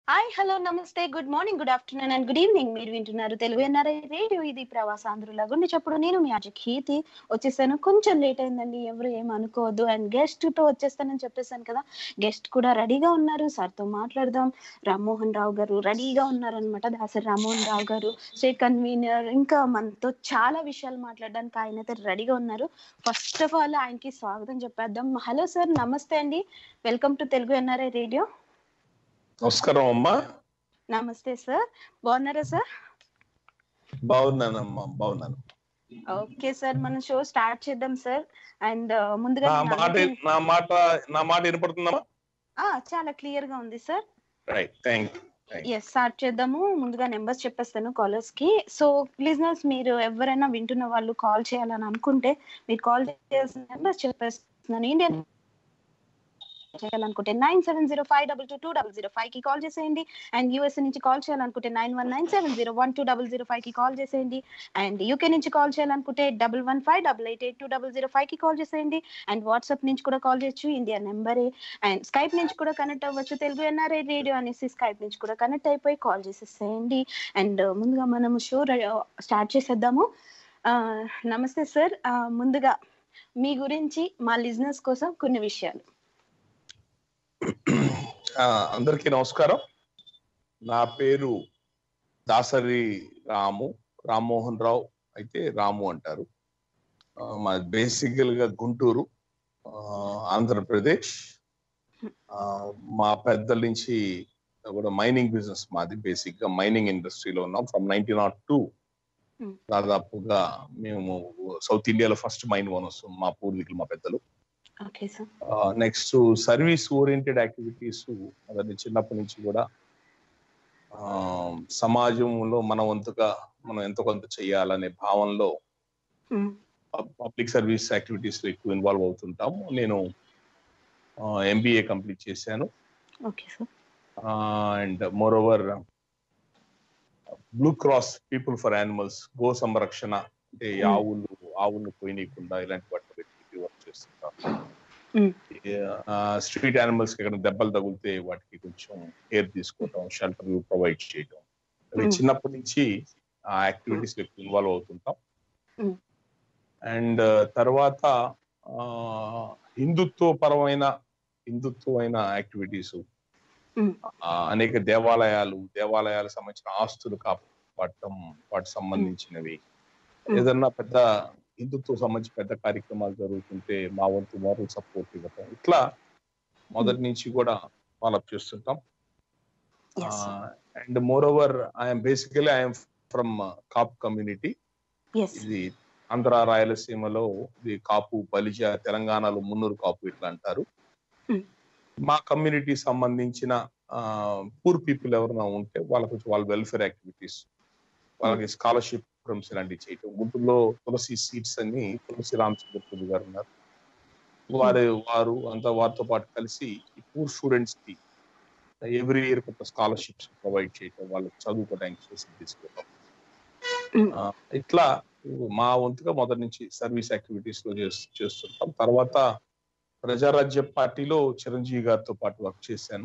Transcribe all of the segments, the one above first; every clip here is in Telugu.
హాయ్ హలో నమస్తే good morning good afternoon and good evening మీరు వింటున్నారు తెలుగు ఎన్ఆర్ఐ రేడియో ఇది ప్రవాసాంధ్రుల గుండె చెప్పుడు నేను మీ అజయ్ కీర్తి వచ్చేసాను కొంచెం లేట్ అయిందండి ఎవరు ఏం అనుకోవద్దు అండ్ గెస్ట్ తో వచ్చేస్తానని చెప్పేసాను కదా గెస్ట్ కూడా రెడీగా ఉన్నారు సార్ తో మాట్లాడదాం రామ్మోహన్ రావు గారు రెడీగా ఉన్నారనమాట దాసరి రామ్మోహన్ రావు గారు స్టేట్ కన్వీనర్ ఇంకా మనతో చాలా విషయాలు మాట్లాడడానికి ఆయన అయితే రెడీగా ఉన్నారు ఫస్ట్ ఆఫ్ ఆల్ ఆయనకి స్వాగతం చెప్పేద్దాం హలో సార్ నమస్తే అండి welcome to Telugu NRI radio నమస్కారం అమ్మా నమస్తే సార్ బాగున్నారా సార్ బాగున్నానమ్మా బాగున్నాను ఓకే సార్ మనం షో స్టార్ట్ చేద్దాం సార్ అండ్ ముందుగా నా నేను మాట అందరికీ- నా మాట నా మాట వినపడుతుందమ్మా ఆ, చాలా క్లియర్ గా ఉంది sir right thanks start చేద్దాము ముందుగా నెంబర్స్ చెప్పేస్తాను కాలర్స్ కి సో లిజనర్స్ మీరు ఎవరైనా వింటున్న వాళ్ళు కాల్ చేయాలని అనుకుంటే మీరు కాల్ చేయాల్సిన నెంబర్స్ చెప్పేస్తున్నాను ఇండియన్ చేయాలనుకుంటే nine seven zero five double two two double zero five కి కాల్ చేసేయండి అండ్ యూఎస్ నుంచి కాల్ చేయాలనుకుంటే nine one nine seven zero one two double zero five కి కాల్ చేసేయండి అండ్ యూకే నుంచి కాల్ చేయాలనుకుంటే double one five double eight eight two double zero five కి కాల్ చేసేయండి అండ్ వాట్సాప్ నుంచి కూడా కాల్ చేయొచ్చు ఇండియా నెంబరే అండ్ స్కైప్ నుంచి కూడా కనెక్ట్ అవ్వచ్చు తెలుగు ఎన్ఆర్ఐ రేడియో అనేసి స్కైప్ నుంచి కూడా కనెక్ట్ అయిపోయి కాల్ చేసేసేయండి అండ్ ముందుగా మనము షో స్టార్ట్ చేసేద్దాము ఆ, నమస్తే సార్ ఆ, ముందుగా మీ గురించి మా లిజినెస్ కోసం కొన్ని విషయాలు అందరికీ నమస్కారం నా పేరు దాసరి రాము రామ్మోహన్ రావు అయితే రాము అంటారు ఆ, మా బేసికల్ గా గుంటూరు ఆ, ఆంధ్రప్రదేశ్ ఆ, మా పెద్దల నుంచి కూడా మైనింగ్ బిజినెస్ మాది బేసిక్ గా మైనింగ్ ఇండస్ట్రీలో ఉన్నాం from nineteen not two Hmm. దాదాపుగా మేము సౌత్ ఇండియాలో ఫస్ట్ మైన్ ఓనర్స్ మా పూర్వీకులు మా పెద్దలు okay sir next service oriented activities అదే చిన్నప్పటి నుంచి కూడా ఆ, సమాజంలో మన వంతుగా మనం ఎంతో కొంత చేయాలనే భావనలో పబ్లిక్ సర్వీస్ యాక్టివిటీస్ లో ఎక్కువ ఇన్వాల్వ్ అవుతుంటాం నేను ఎంబీఏ కంప్లీట్ చేశాను okay sir and more over blue cross people for animals గో సంరక్షణ అంటే ఈ Hmm. ఆవులు ఆవులు పోయినీయకుండా ఇలాంటి వాటి పెట్టి వర్క్ చేస్తుంటాం Hmm. స్ట్రీట్ యానిమల్స్ కి ఎక్కడ దెబ్బలు తగిలితే వాటికి కొంచెం కేర్ తీసుకోవటం షెల్టర్ ప్రొవైడ్ చేయటం అవి Hmm. చిన్నప్పటి నుంచి ఆ యాక్టివిటీస్ లో ఇన్వాల్వ్ అవుతుంటాం Hmm. అండ్ తర్వాత ఆ, హిందుత్వ పరమైన హిందుత్వమైన యాక్టివిటీస్ Hmm. అనేక దేవాలయాలు దేవాలయాలకు సంబంధించిన ఆస్తులు కాపాడటం వాటికి సంబంధించినవి Hmm. ఏదన్నా పెద్ద హిందుత్వ సంబంధించి పెద్ద కార్యక్రమాలు జరుగుతుంటే మా వంతు మోరల్ సపోర్ట్ ఇవ్వటం ఇట్లా మొదటి నుంచి కూడా ఫాలోఅప్ చేస్తుంటాం yes and more over I'm basically I'm from Kapu community yes ఇది ఆంధ్ర రాయలసీమలో ఇది కాపు బలిజ తెలంగాణలో మున్నూరు కాపు ఇట్లా అంటారు Hmm. మా కమ్యూనిటీ సంబంధించిన పూర్ పీపుల్ ఎవరైనా ఉంటే వాళ్ళకి కొంచెం వాళ్ళ వెల్ఫేర్ యాక్టివిటీస్ వాళ్ళకి స్కాలర్షిప్ ప్రోగ్రామ్స్ ఇలాంటివి చేయటం గుంటూరులో తులసి సీట్స్ అని తులసి రామచంద్రపూడి గారు ఉన్నారు వారు వారు అంతా వారితో పాటు కలిసి ఈ పూర్ స్టూడెంట్స్ కి ఎవ్రీ ఇయర్ కొంత స్కాలర్షిప్స్ ప్రొవైడ్ చేయటం వాళ్ళకి చదువుకోవడానికి ఫెసిలిటీస్ ఇవ్వటం Mm. ఆ, ఇట్లా మా వంతుగా మొదటి నుంచి సర్వీస్ యాక్టివిటీస్ లో చేస్- చేస్తుంటాం తర్వాత ప్రజారాజ్య పార్టీలో చిరంజీవి గారితో పాటు వర్క్ చేశాను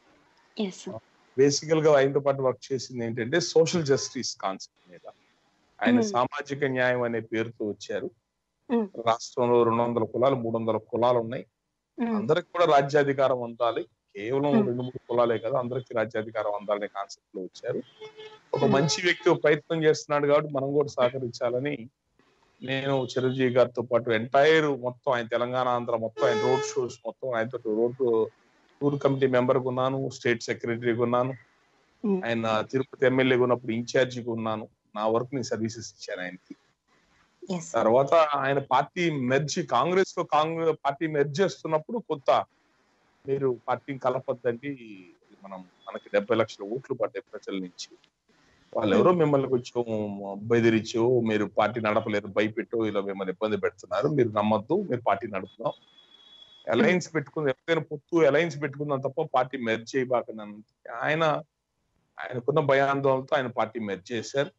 ఎస్ బేసికల్ గా ఆయనతో పాటు వర్క్ చేసింది ఏంటంటే సోషల్ జస్టిస్ కాన్సెప్ట్ మీద ఆయన Mm. సామాజిక న్యాయం అనే పేరుతో వచ్చారు Mm. రాష్ట్రంలో రెండు వందల కులాలు మూడు వందల కులాలు ఉన్నాయి అందరికి కూడా రాజ్యాధికారం అందాలి కేవలం Hmm. రెండు మూడు కులాలే కదా అందరికి రాజ్యాధికారం అందాలనే కాన్సెప్ట్ లో వచ్చారు ఒక మంచి వ్యక్తి ఒక ప్రయత్నం చేస్తున్నాడు కాబట్టి మనం కూడా సహకరించాలని నేను చిరంజీవి గారితో పాటు ఎంటైర్ మొత్తం ఆయన తెలంగాణ ఆంధ్ర మొత్తం ఆయన రోడ్ షోస్ మొత్తం ఆయనతో రోడ్ టూర్ కమిటీ మెంబర్ ఉన్నాను స్టేట్ సెక్రటరీగా ఉన్నాను Hmm. ఆయన తిరుపతి ఎమ్మెల్యేగా ఉన్నప్పుడు ఇన్ఛార్జిగా ఉన్నాను నా వరకు నేను సర్వీసెస్ ఇచ్చాను ఆయనకి ఎస్ తర్వాత ఆయన పార్టీ మెర్జ్ కాంగ్రెస్ లో కాంగ్రెస్ పార్టీ మెర్జ్ చేస్తున్నప్పుడు కొంత మీరు పార్టీని కలపద్దండి మనం మనకి డెబ్బై లక్షల ఓట్లు పడ్డాయి ప్రజల నుంచి వాళ్ళు ఎవరో మిమ్మల్ని కొంచెం బెదిరించో మీరు పార్టీ నడపలేరు భయపెట్టో ఇలా మిమ్మల్ని ఇబ్బంది పెడుతున్నారు మీరు నమ్మద్దు మీరు పార్టీ నడుపుదాం అలయన్స్ పెట్టుకుంది ఎప్పుడైనా పొత్తు అలయన్స్ పెట్టుకుందాం తప్ప పార్టీ మెర్జ్ చేయబాకని ఆయన ఆయనకున్న భయాందోళనతో ఆయన పార్టీ మెర్జ్ చేశారు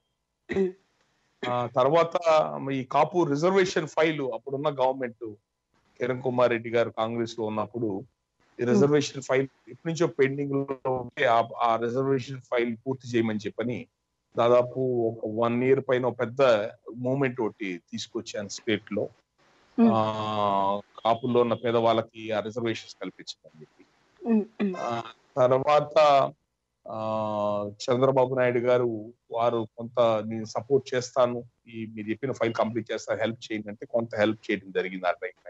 ఆ తర్వాత ఈ కాపు రిజర్వేషన్ ఫైల్ అప్పుడున్న గవర్నమెంట్ కిరణ్ కుమార్ రెడ్డి గారు కాంగ్రెస్ లో ఉన్నప్పుడు ఈ రిజర్వేషన్ ఫైల్ ఎప్పటి నుంచో పెండింగ్ లో ఉంటే ఆ- ఆ రిజర్వేషన్ ఫైల్ పూర్తి చేయమని చెప్పని దాదాపు ఒక వన్ ఇయర్ పైన ఒక పెద్ద మూమెంట్ ఒకటి తీసుకొచ్చాను స్టేట్ లో Hmm. ఆ కాపుల్లో ఉన్న పేదవాళ్ళకి ఆ రిజర్వేషన్స్ కల్పించమని చెప్పి ఉమ్, ఉమ్, ఆ, తర్వాత ఆ చంద్రబాబు నాయుడు గారు వారు కొంత నేను సపోర్ట్ చేస్తాను ఈ మీరు చెప్పిన ఫైల్ కంప్లీట్ చేస్తాను హెల్ప్ చేయండి అంటే కొంత హెల్ప్ చేయడం జరిగింది ఆ టైం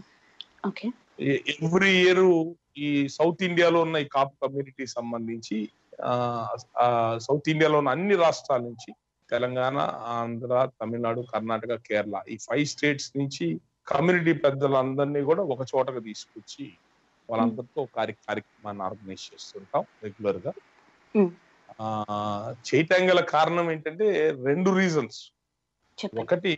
ఓకే ఎవ్రీ ఇయర్ ఈ సౌత్ ఇండియాలో ఉన్న ఈ కాపు కమ్యూనిటీ సంబంధించి ఆ ఆ, సౌత్ ఇండియాలో ఉన్న అన్ని రాష్ట్రాల నుంచి తెలంగాణ ఆంధ్ర తమిళనాడు కర్ణాటక కేరళ ఈ ఫైవ్ స్టేట్స్ నుంచి కమ్యూనిటీ పెద్దలందరినీ కూడా ఒక చోటగా తీసుకొచ్చి వాళ్ళందరితో కార్య కార్యక్రమాన్ని ఆర్గనైజ్ చేస్తుంటాం రెగ్యులర్ గా Hmm. ఆ చేయటం గల కారణం ఏంటంటే రెండు రీజన్స్ చెప్పండి ఒకటి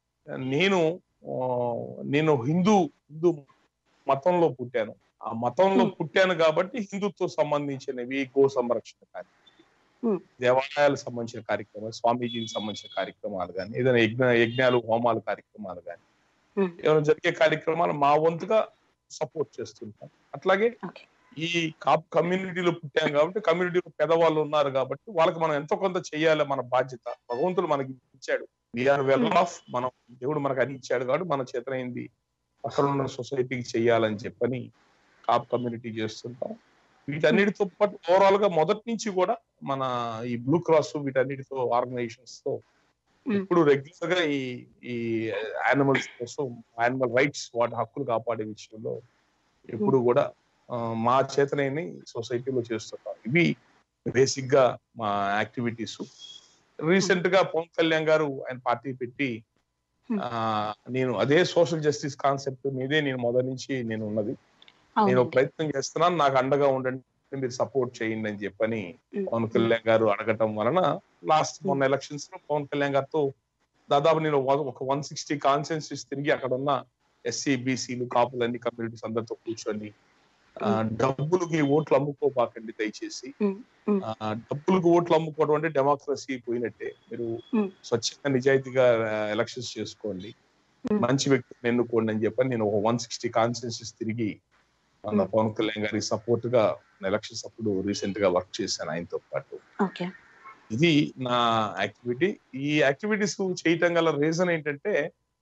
నేను ఆ, నేను హిందూ హిందూ మతంలో పుట్టాను ఆ మతంలో Hmm. పుట్టాను కాబట్టి హిందుత్వ సంబంధించినవి గో సంరక్షణ కార్యక్రమాలు Hmm. దేవాలయాలకు సంబంధించిన కార్యక్రమాలు స్వామీజీకి సంబంధించిన కార్యక్రమాలు కానీ ఏదైనా యజ్ఞ యజ్ఞాలు హోమాలు కార్యక్రమాలు కానీ Hmm. ఏమైనా జరిగే కార్యక్రమాలు మా వంతుగా సపోర్ట్ చేస్తుంటాం అట్లాగే ఓకే ఈ కాప్ కమ్యూనిటీలో పుట్టాం కాబట్టి కమ్యూనిటీలో పెద్దవాళ్ళు ఉన్నారు కాబట్టి వాళ్ళకి మనం ఎంతో కొంత చేయాలి మన బాధ్యత భగవంతుడు మనకి ఇచ్చాడు వీఆర్ వెల్ Hmm. ఆఫ్ మనం దేవుడు మనకు అది ఇచ్చాడు కాబట్టి మన చేతనైంది అక్కడ ఉన్న సొసైటీకి చేయాలని చెప్పని కాప్ కమ్యూనిటీ చేస్తుంటాం వీటన్నిటితో పాటు ఓవరాల్ గా మొదటి నుంచి కూడా మన ఈ బ్లూ క్రాస్ వీటన్నిటితో ఆర్గనైజేషన్స్ తో Hmm. ఇప్పుడు రెగ్యులర్ గా ఈ ఈ యానిమల్స్ కోసం యానిమల్ రైట్స్ వాటి హక్కులు కాపాడే విషయంలో ఎప్పుడు కూడా ఆ, మా చేతనైన సొసైటీలో చేస్తున్నాం ఇవి బేసిక్ గా మా యాక్టివిటీస్ రీసెంట్ గా పవన్ కళ్యాణ్ గారు ఆయన పార్టీ పెట్టి Hmm. ఆ, నేను అదే సోషల్ జస్టిస్ కాన్సెప్ట్ మీదే నేను మొదటి నుంచి నేను ఉన్నది నేను అవునండి ప్రయత్నం చేస్తున్నాను నాకు అండగా ఉండండి మీరు సపోర్ట్ చేయండి అని చెప్పని ఉమ్, పవన్ కళ్యాణ్ గారు అడగటం వలన లాస్ట్ మొన్న ఎలక్షన్స్ లో పవన్ కళ్యాణ్ గారితో దాదాపు నేను ఒక- ఒక వన్ సిక్స్టీ కాన్సెన్సెస్ తిరిగి అక్కడ ఉన్న ఎస్సీ బీసీలు కాపులు అన్ని కమ్యూనిటీస్ అందరితో కూర్చొని ఆ, డబ్బులకి ఓట్లు అమ్ముకోబాకండి దయచేసి ఉమ్, ఉమ్, ఆ, డబ్బులకు ఓట్లు అమ్ముకోవడం అంటే డెమోక్రసీ పోయినట్టే మీరు ఉమ్. స్వచ్ఛంగా నిజాయితీగా ఎలక్షన్స్ చేసుకోండి ఉమ్. మంచి వ్యక్తిని ఎన్నుకోండి అని చెప్పని నేను ఒక వన్ సిక్స్టీ కాన్సెన్సెస్ తిరిగి మన ఉమ్. పవన్ కళ్యాణ్ గారికి సపోర్ట్ గా ఎలక్షన్స్ అప్పుడు రీసెంట్ గా వర్క్ చేశాను ఆయనతో పాటు ఓకే ఇది నా యాక్టివిటీ ఈ యాక్టివిటీస్ చేయటం గల రీజన్ ఏంటంటే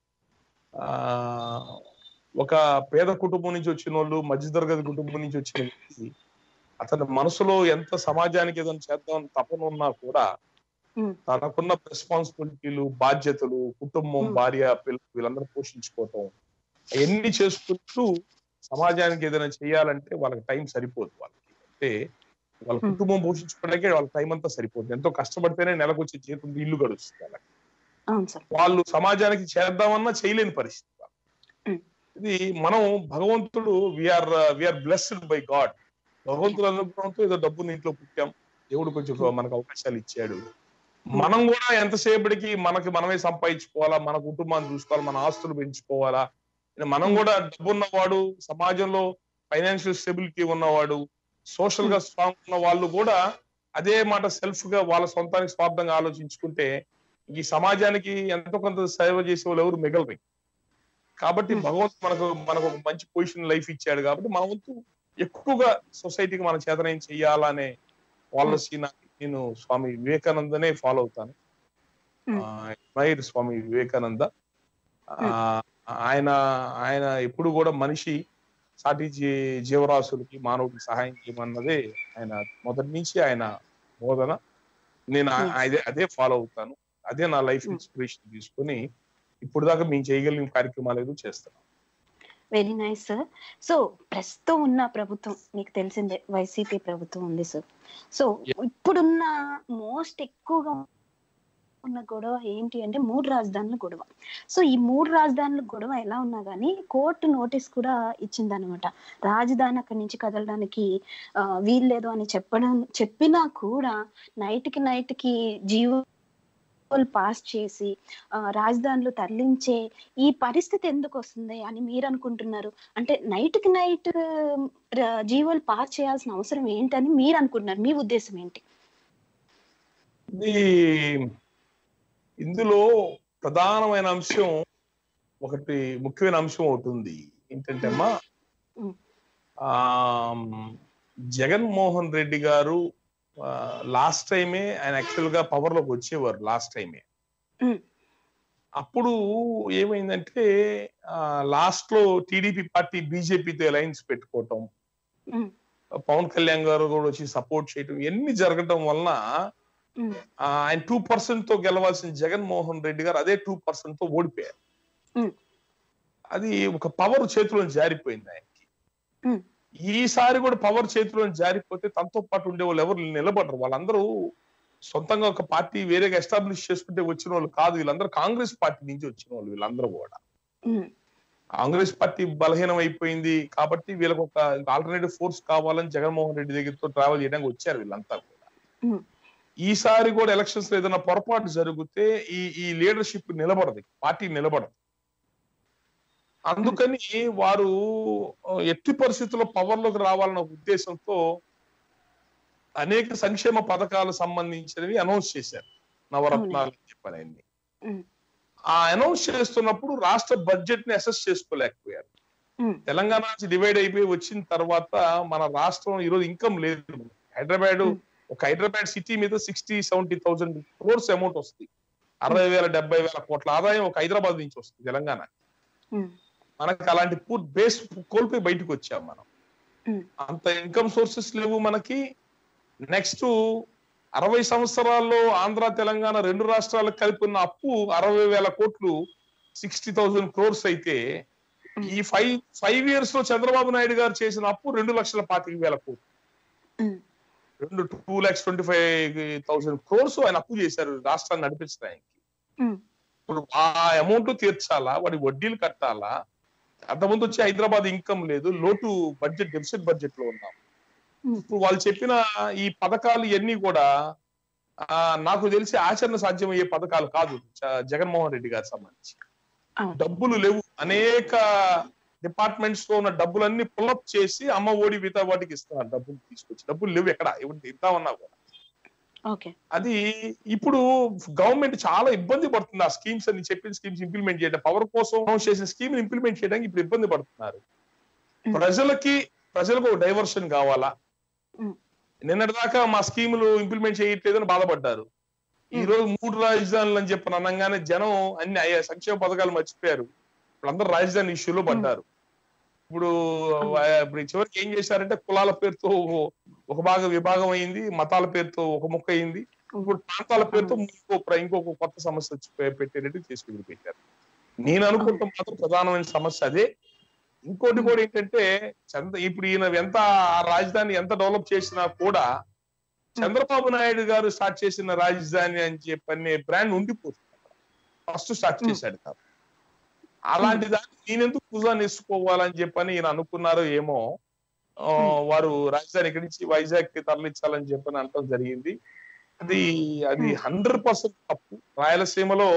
ఆ ఒక పేద కుటుంబం నుంచి వచ్చిన వాళ్ళు మధ్యతరగతి కుటుంబం నుంచి వచ్చిన వ్యక్తి అతని మనసులో ఎంత సమాజానికి ఏదైనా చేద్దామని తపన ఉన్నా కూడా ఉమ్, తనకున్న రెస్పాన్సిబిలిటీలు బాధ్యతలు కుటుంబం Hmm. భార్య పిల్లలు వీళ్ళందరూ పోషించుకోవటం అవన్నీ చేసుకుంటూ సమాజానికి ఏదైనా చేయాలంటే వాళ్ళకి టైం సరిపోదు వాళ్ళకి అంటే వాళ్ళ Hmm. కుటుంబం పోషించుకోవడానికి వాళ్ళ టైం అంతా సరిపోదు ఎంతో కష్టపడితేనే నెలకు వచ్చే జీతం ఇల్లు గడుస్తుంది వాళ్ళకి అవును సార్ వాళ్ళు సమాజానికి చేద్దామన్నా చేయలేని పరిస్థితి వాళ్ళకి. Hmm. ఇది మనం భగవంతుడు we are we are blessed by God భగవంతుడు అనుగ్రహంతో ఏదో డబ్బుని ఇంట్లో పుట్టాం దేవుడు కొంచెం మనకు అవకాశాలు ఇచ్చాడు మనం కూడా ఎంతసేపటికి మనకి మనమే సంపాదించుకోవాలా మన కుటుంబాన్ని చూసుకోవాలా మన ఆస్తులు పెంచుకోవాలా మనం కూడా డబ్బు ఉన్నవాడు సమాజంలో ఫైనాన్షియల్ స్టెబిలిటీ ఉన్నవాడు సోషల్ గా స్ట్రాంగ్ ఉన్న వాళ్ళు కూడా అదే మాట సెల్ఫ్ గా వాళ్ళ సొంతానికి స్వార్థంగా ఆలోచించుకుంటే ఈ సమాజానికి ఎంతో కొంత సేవ చేసే వాళ్ళు ఎవరు మిగలరు కాబట్టి Hmm. భగవంతుడు మనకు మనకు ఒక మంచి పొజిషన్ లైఫ్ ఇచ్చాడు కాబట్టి మన వంతు ఎక్కువగా సొసైటీకి మన చేతనం చెయ్యాలనే పాలసీ నేను స్వామి వివేకానందనే ఫాలో అవుతాను Hmm. మైర్ స్వామి వివేకానంద ఆ, ఆయన ఆయన ఎప్పుడు కూడా మనిషి సాటి జీ- జీవరాశులకి మానవుడికి సహాయం చేయమన్నదే ఆయన మొదటి నుంచి ఆయన బోధన నేను ఆ- Hmm. అదే అదే ఫాలో అవుతాను అదే నా లైఫ్ Hmm. ఇన్స్పిరేషన్ తీసుకుని ఇప్పుడు దాకా మేము చేయగలిగిన కార్యక్రమాలు ఏదో చేస్తున్నాం వెరీ నైస్ సార్ సో ప్రస్తుతం ఉన్న ప్రభుత్వం మీకు తెలిసిందే వైసీపీ ప్రభుత్వం ఉంది సార్ సో ఇప్పుడున్న మోస్ట్ ఎక్కువగా ఉన్న గొడవ ఏంటి అంటే మూడు రాజధానుల గొడవ సో ఈ మూడు రాజధానుల గొడవ ఎలా ఉన్నా కానీ కోర్టు నోటీస్ కూడా ఇచ్చిందనమాట రాజధాని అక్కడి నుంచి కదలడానికి ఆ, వీల్లేదు అని చెప్పడం చెప్పినా కూడా నైట్ కి నైట్ కి జీవో పాస్ చేసి ఆ, రాజధానులు తరలించే ఈ పరిస్థితి ఎందుకు వస్తుంది అని మీరు అనుకుంటున్నారు అంటే నైట్ కి నైట్ జీవోలు పాస్ చేయాల్సిన అవసరం ఏంటని మీరు అనుకుంటున్నారు మీ ఉద్దేశం ఏంటి ఇది ఇందులో ప్రధానమైన అంశం ఒకటి ముఖ్యమైన అంశం ఒకటి ఉంది ఏంటంటే అమ్మా ఉమ్. ఆ జగన్మోహన్ రెడ్డి గారు లాస్ట్ టైమే ఆయన యాక్చువల్ గా పవర్ లోకి వచ్చేవారు లాస్ట్ టైమే ఉమ్. అప్పుడు ఏమైందంటే లాస్ట్ లో టీడీపీ పార్టీ బీజేపీతో అలయన్స్ పెట్టుకోవటం ఉమ్. పవన్ కళ్యాణ్ గారు కూడా వచ్చి సపోర్ట్ చేయటం ఇవన్నీ జరగడం వలన ఉమ్. ఆ, ఆయన టూ పర్సెంట్ తో గెలవాల్సిన జగన్మోహన్ రెడ్డి గారు అదే టూ పర్సెంట్ తో ఓడిపోయారు ఉమ్. అది ఒక పవర్ చేతిలో జారిపోయింది ఆయనకి ఉమ్. ఈసారి కూడా పవర్ చేతిలో జారిపోతే తనతో పాటు ఉండే వాళ్ళు ఎవరు నిలబడరు వాళ్ళందరూ సొంతంగా ఒక పార్టీ వేరేగా ఎస్టాబ్లిష్ చేసుకుంటే వచ్చిన వాళ్ళు కాదు వీళ్ళందరూ కాంగ్రెస్ పార్టీ నుంచి వచ్చిన వాళ్ళు వీళ్ళందరూ కూడా ఉమ్. కాంగ్రెస్ పార్టీ బలహీనం అయిపోయింది కాబట్టి వీళ్ళకి ఒక ఆల్టర్నేటివ్ ఫోర్స్ కావాలని జగన్మోహన్ రెడ్డి దగ్గరతో ట్రావెల్ చేయడానికి వచ్చారు వీళ్ళంతా కూడా ఉమ్. ఈసారి కూడా ఎలక్షన్స్ లో ఏదైనా పొరపాటు జరిగితే ఈ ఈ లీడర్షిప్ నిలబడదు పార్టీ నిలబడదు అందుకని వారు ఆ, ఎట్టి పరిస్థితుల్లో పవర్ లోకి రావాలన్న ఉద్దేశంతో అనేక సంక్షేమ పథకాలు సంబంధించినవి అనౌన్స్ చేశారు నవరత్నాలు అని చెప్పని ఆయన్ని. ఉమ్. ఆ అనౌన్స్ చేస్తున్నప్పుడు రాష్ట్ర బడ్జెట్ ని అసెస్ చేసుకోలేకపోయారు ఉమ్. తెలంగాణ నుంచి డివైడ్ అయిపోయి వచ్చిన తర్వాత మన రాష్ట్రం ఈరోజు ఇన్కమ్ లేదు హైదరాబాద్ Hmm. ఒక హైదరాబాద్ సిటీ మీద sixty seventy thousand crores amount వస్తుంది అరవై వేల డెబ్బై వేల కోట్ల ఆదాయం ఒక హైదరాబాద్ నుంచి వస్తుంది తెలంగాణ ఉమ్. మనకి అలాంటి పూర్ బేస్ కోల్పోయి బయటకు వచ్చాం మనం Hmm. అంత ఇన్కమ్ సోర్సెస్ లేవు మనకి నెక్స్ట్ అరవై సంవత్సరాల్లో ఆంధ్ర తెలంగాణ రెండు రాష్ట్రాలకు కలిపి ఉన్న అప్పు అరవై వేల కోట్లు సిక్స్టీ థౌసండ్ క్రోర్స్ అయితే ఈ ఫైవ్ ఫైవ్ ఇయర్స్ లో చంద్రబాబు నాయుడు గారు చేసిన అప్పు రెండు లక్షల పాతిక వేల కోట్లు ఉమ్. రెండు two lakhs twenty five thousand crores ఆయన అప్పు చేశారు రాష్ట్రాన్ని నడిపించడానికి ఉమ్. ఇప్పుడు ఆ అమౌంట్ తీర్చాలా వాడి వడ్డీలు కట్టాలా అంతకుముందు వచ్చి హైదరాబాద్ ఇన్కమ్ లేదు లోటు బడ్జెట్ డెఫిసిట్ బడ్జెట్ లో ఉన్నాం ఉమ్. ఇప్పుడు వాళ్ళు చెప్పిన ఈ పథకాలు ఇవన్నీ కూడా ఆ, నాకు తెలిసి ఆచరణ సాధ్యమయ్యే పథకాలు కాదు జ- జగన్మోహన్ రెడ్డి గారికి సంబంధించి అవును. డబ్బులు లేవు అనేక డిపార్ట్మెంట్స్ లో ఉన్న డబ్బులన్నీ పుల్అప్ చేసి అమ్మ ఓడి మిగతా వాటికి ఇస్తున్నారు డబ్బులు తీసుకొచ్చి డబ్బులు లేవు ఎక్కడ ఇప్పుడు ఇద్దామన్నా కూడా ఓకే అది ఇప్పుడు గవర్నమెంట్ చాలా ఇబ్బంది పడుతుంది ఆ స్కీమ్స్ అని చెప్పిన స్కీమ్స్ ఇంప్లిమెంట్ చేయడం పవర్ కోసం అనౌన్స్ చేసిన స్కీమ్ ఇంప్లిమెంట్ చేయడానికి ఇప్పుడు ఇబ్బంది పడుతున్నారు Mm. ప్రజలకి ప్రజలకు ఒక డైవర్షన్ కావాలా Mm. నిన్నటిదాకా మా స్కీములు ఇంప్లిమెంట్ చేయట్లేదని బాధపడ్డారు ఈ Mm. రోజు మూడు రాజధానులు అని చెప్పి అనగానే జనం అన్ని అయ్యా సంక్షేమ పథకాలు మర్చిపోయారు ఇప్పుడు అందరూ రాజధాని ఇష్యూలో పడ్డారు ఇప్పుడు ఆ, ఇప్పుడు చివరికి ఏం చేశారంటే కులాల పేరుతో ఒక భాగ విభాగం అయింది మతాల పేరుతో ఒక ముక్క అయింది ఇప్పుడు ప్రాంతాల పేరుతో ఇంకో ప్ర- ఇంకొక కొత్త సమస్య వచ్చి పె- పెట్టేటట్టు తీసుకుని పెట్టారు నేను అనుకుంటాం మాత్రం ప్రధానమైన సమస్య అదే ఇంకోటి కూడా ఏంటంటే చంద్ర ఇప్పుడు ఈయన ఎంత ఆ రాజధాని ఎంత డెవలప్ చేసినా కూడా చంద్రబాబు నాయుడు గారు స్టార్ట్ చేసిన రాజధాని అని చెప్పనే బ్రాండ్ ఉండిపోతుంది ఫస్ట్ స్టార్ట్ Hmm. చేశాడు కాబట్టి అలాంటి దాన్ని నేనెందుకు భుజాన్ని వేసుకోవాలని చెప్పని ఈయన అనుకున్నారో ఏమో ఆ, Hmm. వారు రాజధాని ఇక్కడి నుంచి వైజాగ్ కి తరలించాలని చెప్పని అనటం జరిగింది అది అది Hmm. హండ్రెడ్ పర్సెంట్ తప్పు రాయలసీమలో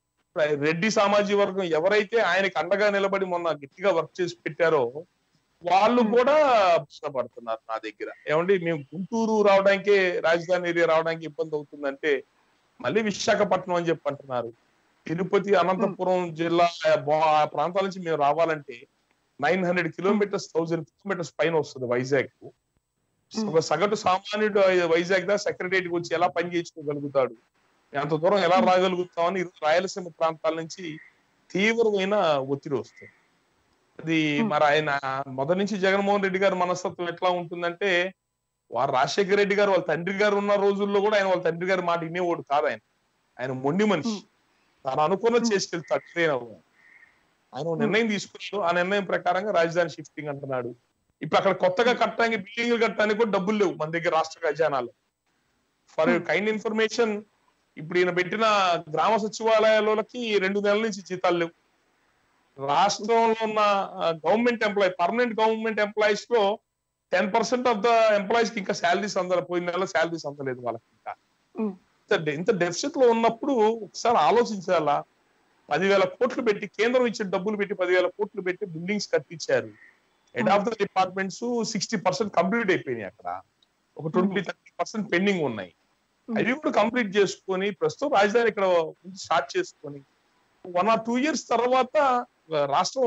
రెడ్డి సామాజిక వర్గం ఎవరైతే ఆయనకి అండగా నిలబడి మొన్న గట్టిగా వర్క్ చేసి పెట్టారో వాళ్ళు Hmm. కూడా ఇష్టపడుతున్నారు నా దగ్గర ఏమండి మేము గుంటూరు రావడానికే రాజధాని ఏరియా రావడానికి ఇబ్బంది అవుతుందంటే మళ్ళీ విశాఖపట్నం అని చెప్పి అంటున్నారు తిరుపతి అనంతపురం జిల్లా ఆ బా- ఆ ప్రాంతాల నుంచి మేము రావాలంటే nine hundred kilometres thousand kilometres పైన వస్తుంది వైజాగ్ కు ఒక సగటు సామాన్యుడు వైజాగ్ దా సెక్రటరియట్ వచ్చి ఎలా పని చేయించుకోగలుగుతాడు అంత దూరం ఎలా రాగలుగుతామని ఈరోజు రాయలసీమ ప్రాంతాల నుంచి తీవ్రమైన ఒత్తిడి వస్తుంది అది Hmm. మరి ఆయన మొదటి నుంచి జగన్మోహన్ రెడ్డి గారి మనస్తత్వం ఎట్లా ఉంటుందంటే వారు రాజశేఖర రెడ్డి గారు వాళ్ళ తండ్రి గారు ఉన్న రోజుల్లో కూడా ఆయన వాళ్ళ తండ్రి గారి మాట వినేవాడు కాదు ఆయన ఆయన మొండి మనిషి Hmm. తాను అనుకున్నది Hmm. చేసుకెళ్తాడు ట్రైన్ అవ్వ ఆయన ఒక నిర్ణయం తీసుకున్నాడు ఆ నిర్ణయం ప్రకారంగా రాజధాని షిఫ్టింగ్ అంటున్నాడు ఇప్పుడు అక్కడ కొత్తగా కట్టడానికి బిల్డింగ్లు కట్టడానికి కూడా డబ్బులు లేవు మన దగ్గర రాష్ట్ర ఖజానాలో ఫర్ Hmm. కైండ్ ఇన్ఫర్మేషన్ ఇప్పుడు ఈయన పెట్టిన గ్రామ సచివాలయాలకి రెండు నెలల నుంచి జీతాలు లేవు రాష్ట్రంలో ఉన్న government employee permanent government employees లో ten percent of the employees కి ఇంకా శాలరీస్ అందరు పోయిన నెల శాలరీస్ అందలేదు వాళ్ళకి ఇంకా Mm. ఇంత డె- ఇంత డెఫిసిట్ లో ఉన్నప్పుడు ఒకసారి ఆలోచించాలా పదివేల కోట్లు పెట్టి కేంద్రం ఇచ్చిన డబ్బులు పెట్టి పదివేల కోట్లు పెట్టి బిల్డింగ్స్ కట్టించారు head of the departments sixty percent complete అయిపోయినాయి అక్కడ ఒక ట్వంటీ థర్టీ పర్సెంట్ పెండింగ్ ఉన్నాయి Mm. అవి కూడా కంప్లీట్ చేసుకొని ప్రస్తుతం రాజధాని ఇక్కడ స్టార్ట్ చేసుకొని వన్ ఆర్ టూ ఇయర్స్ తర్వాత ఆ, రాష్ట్రం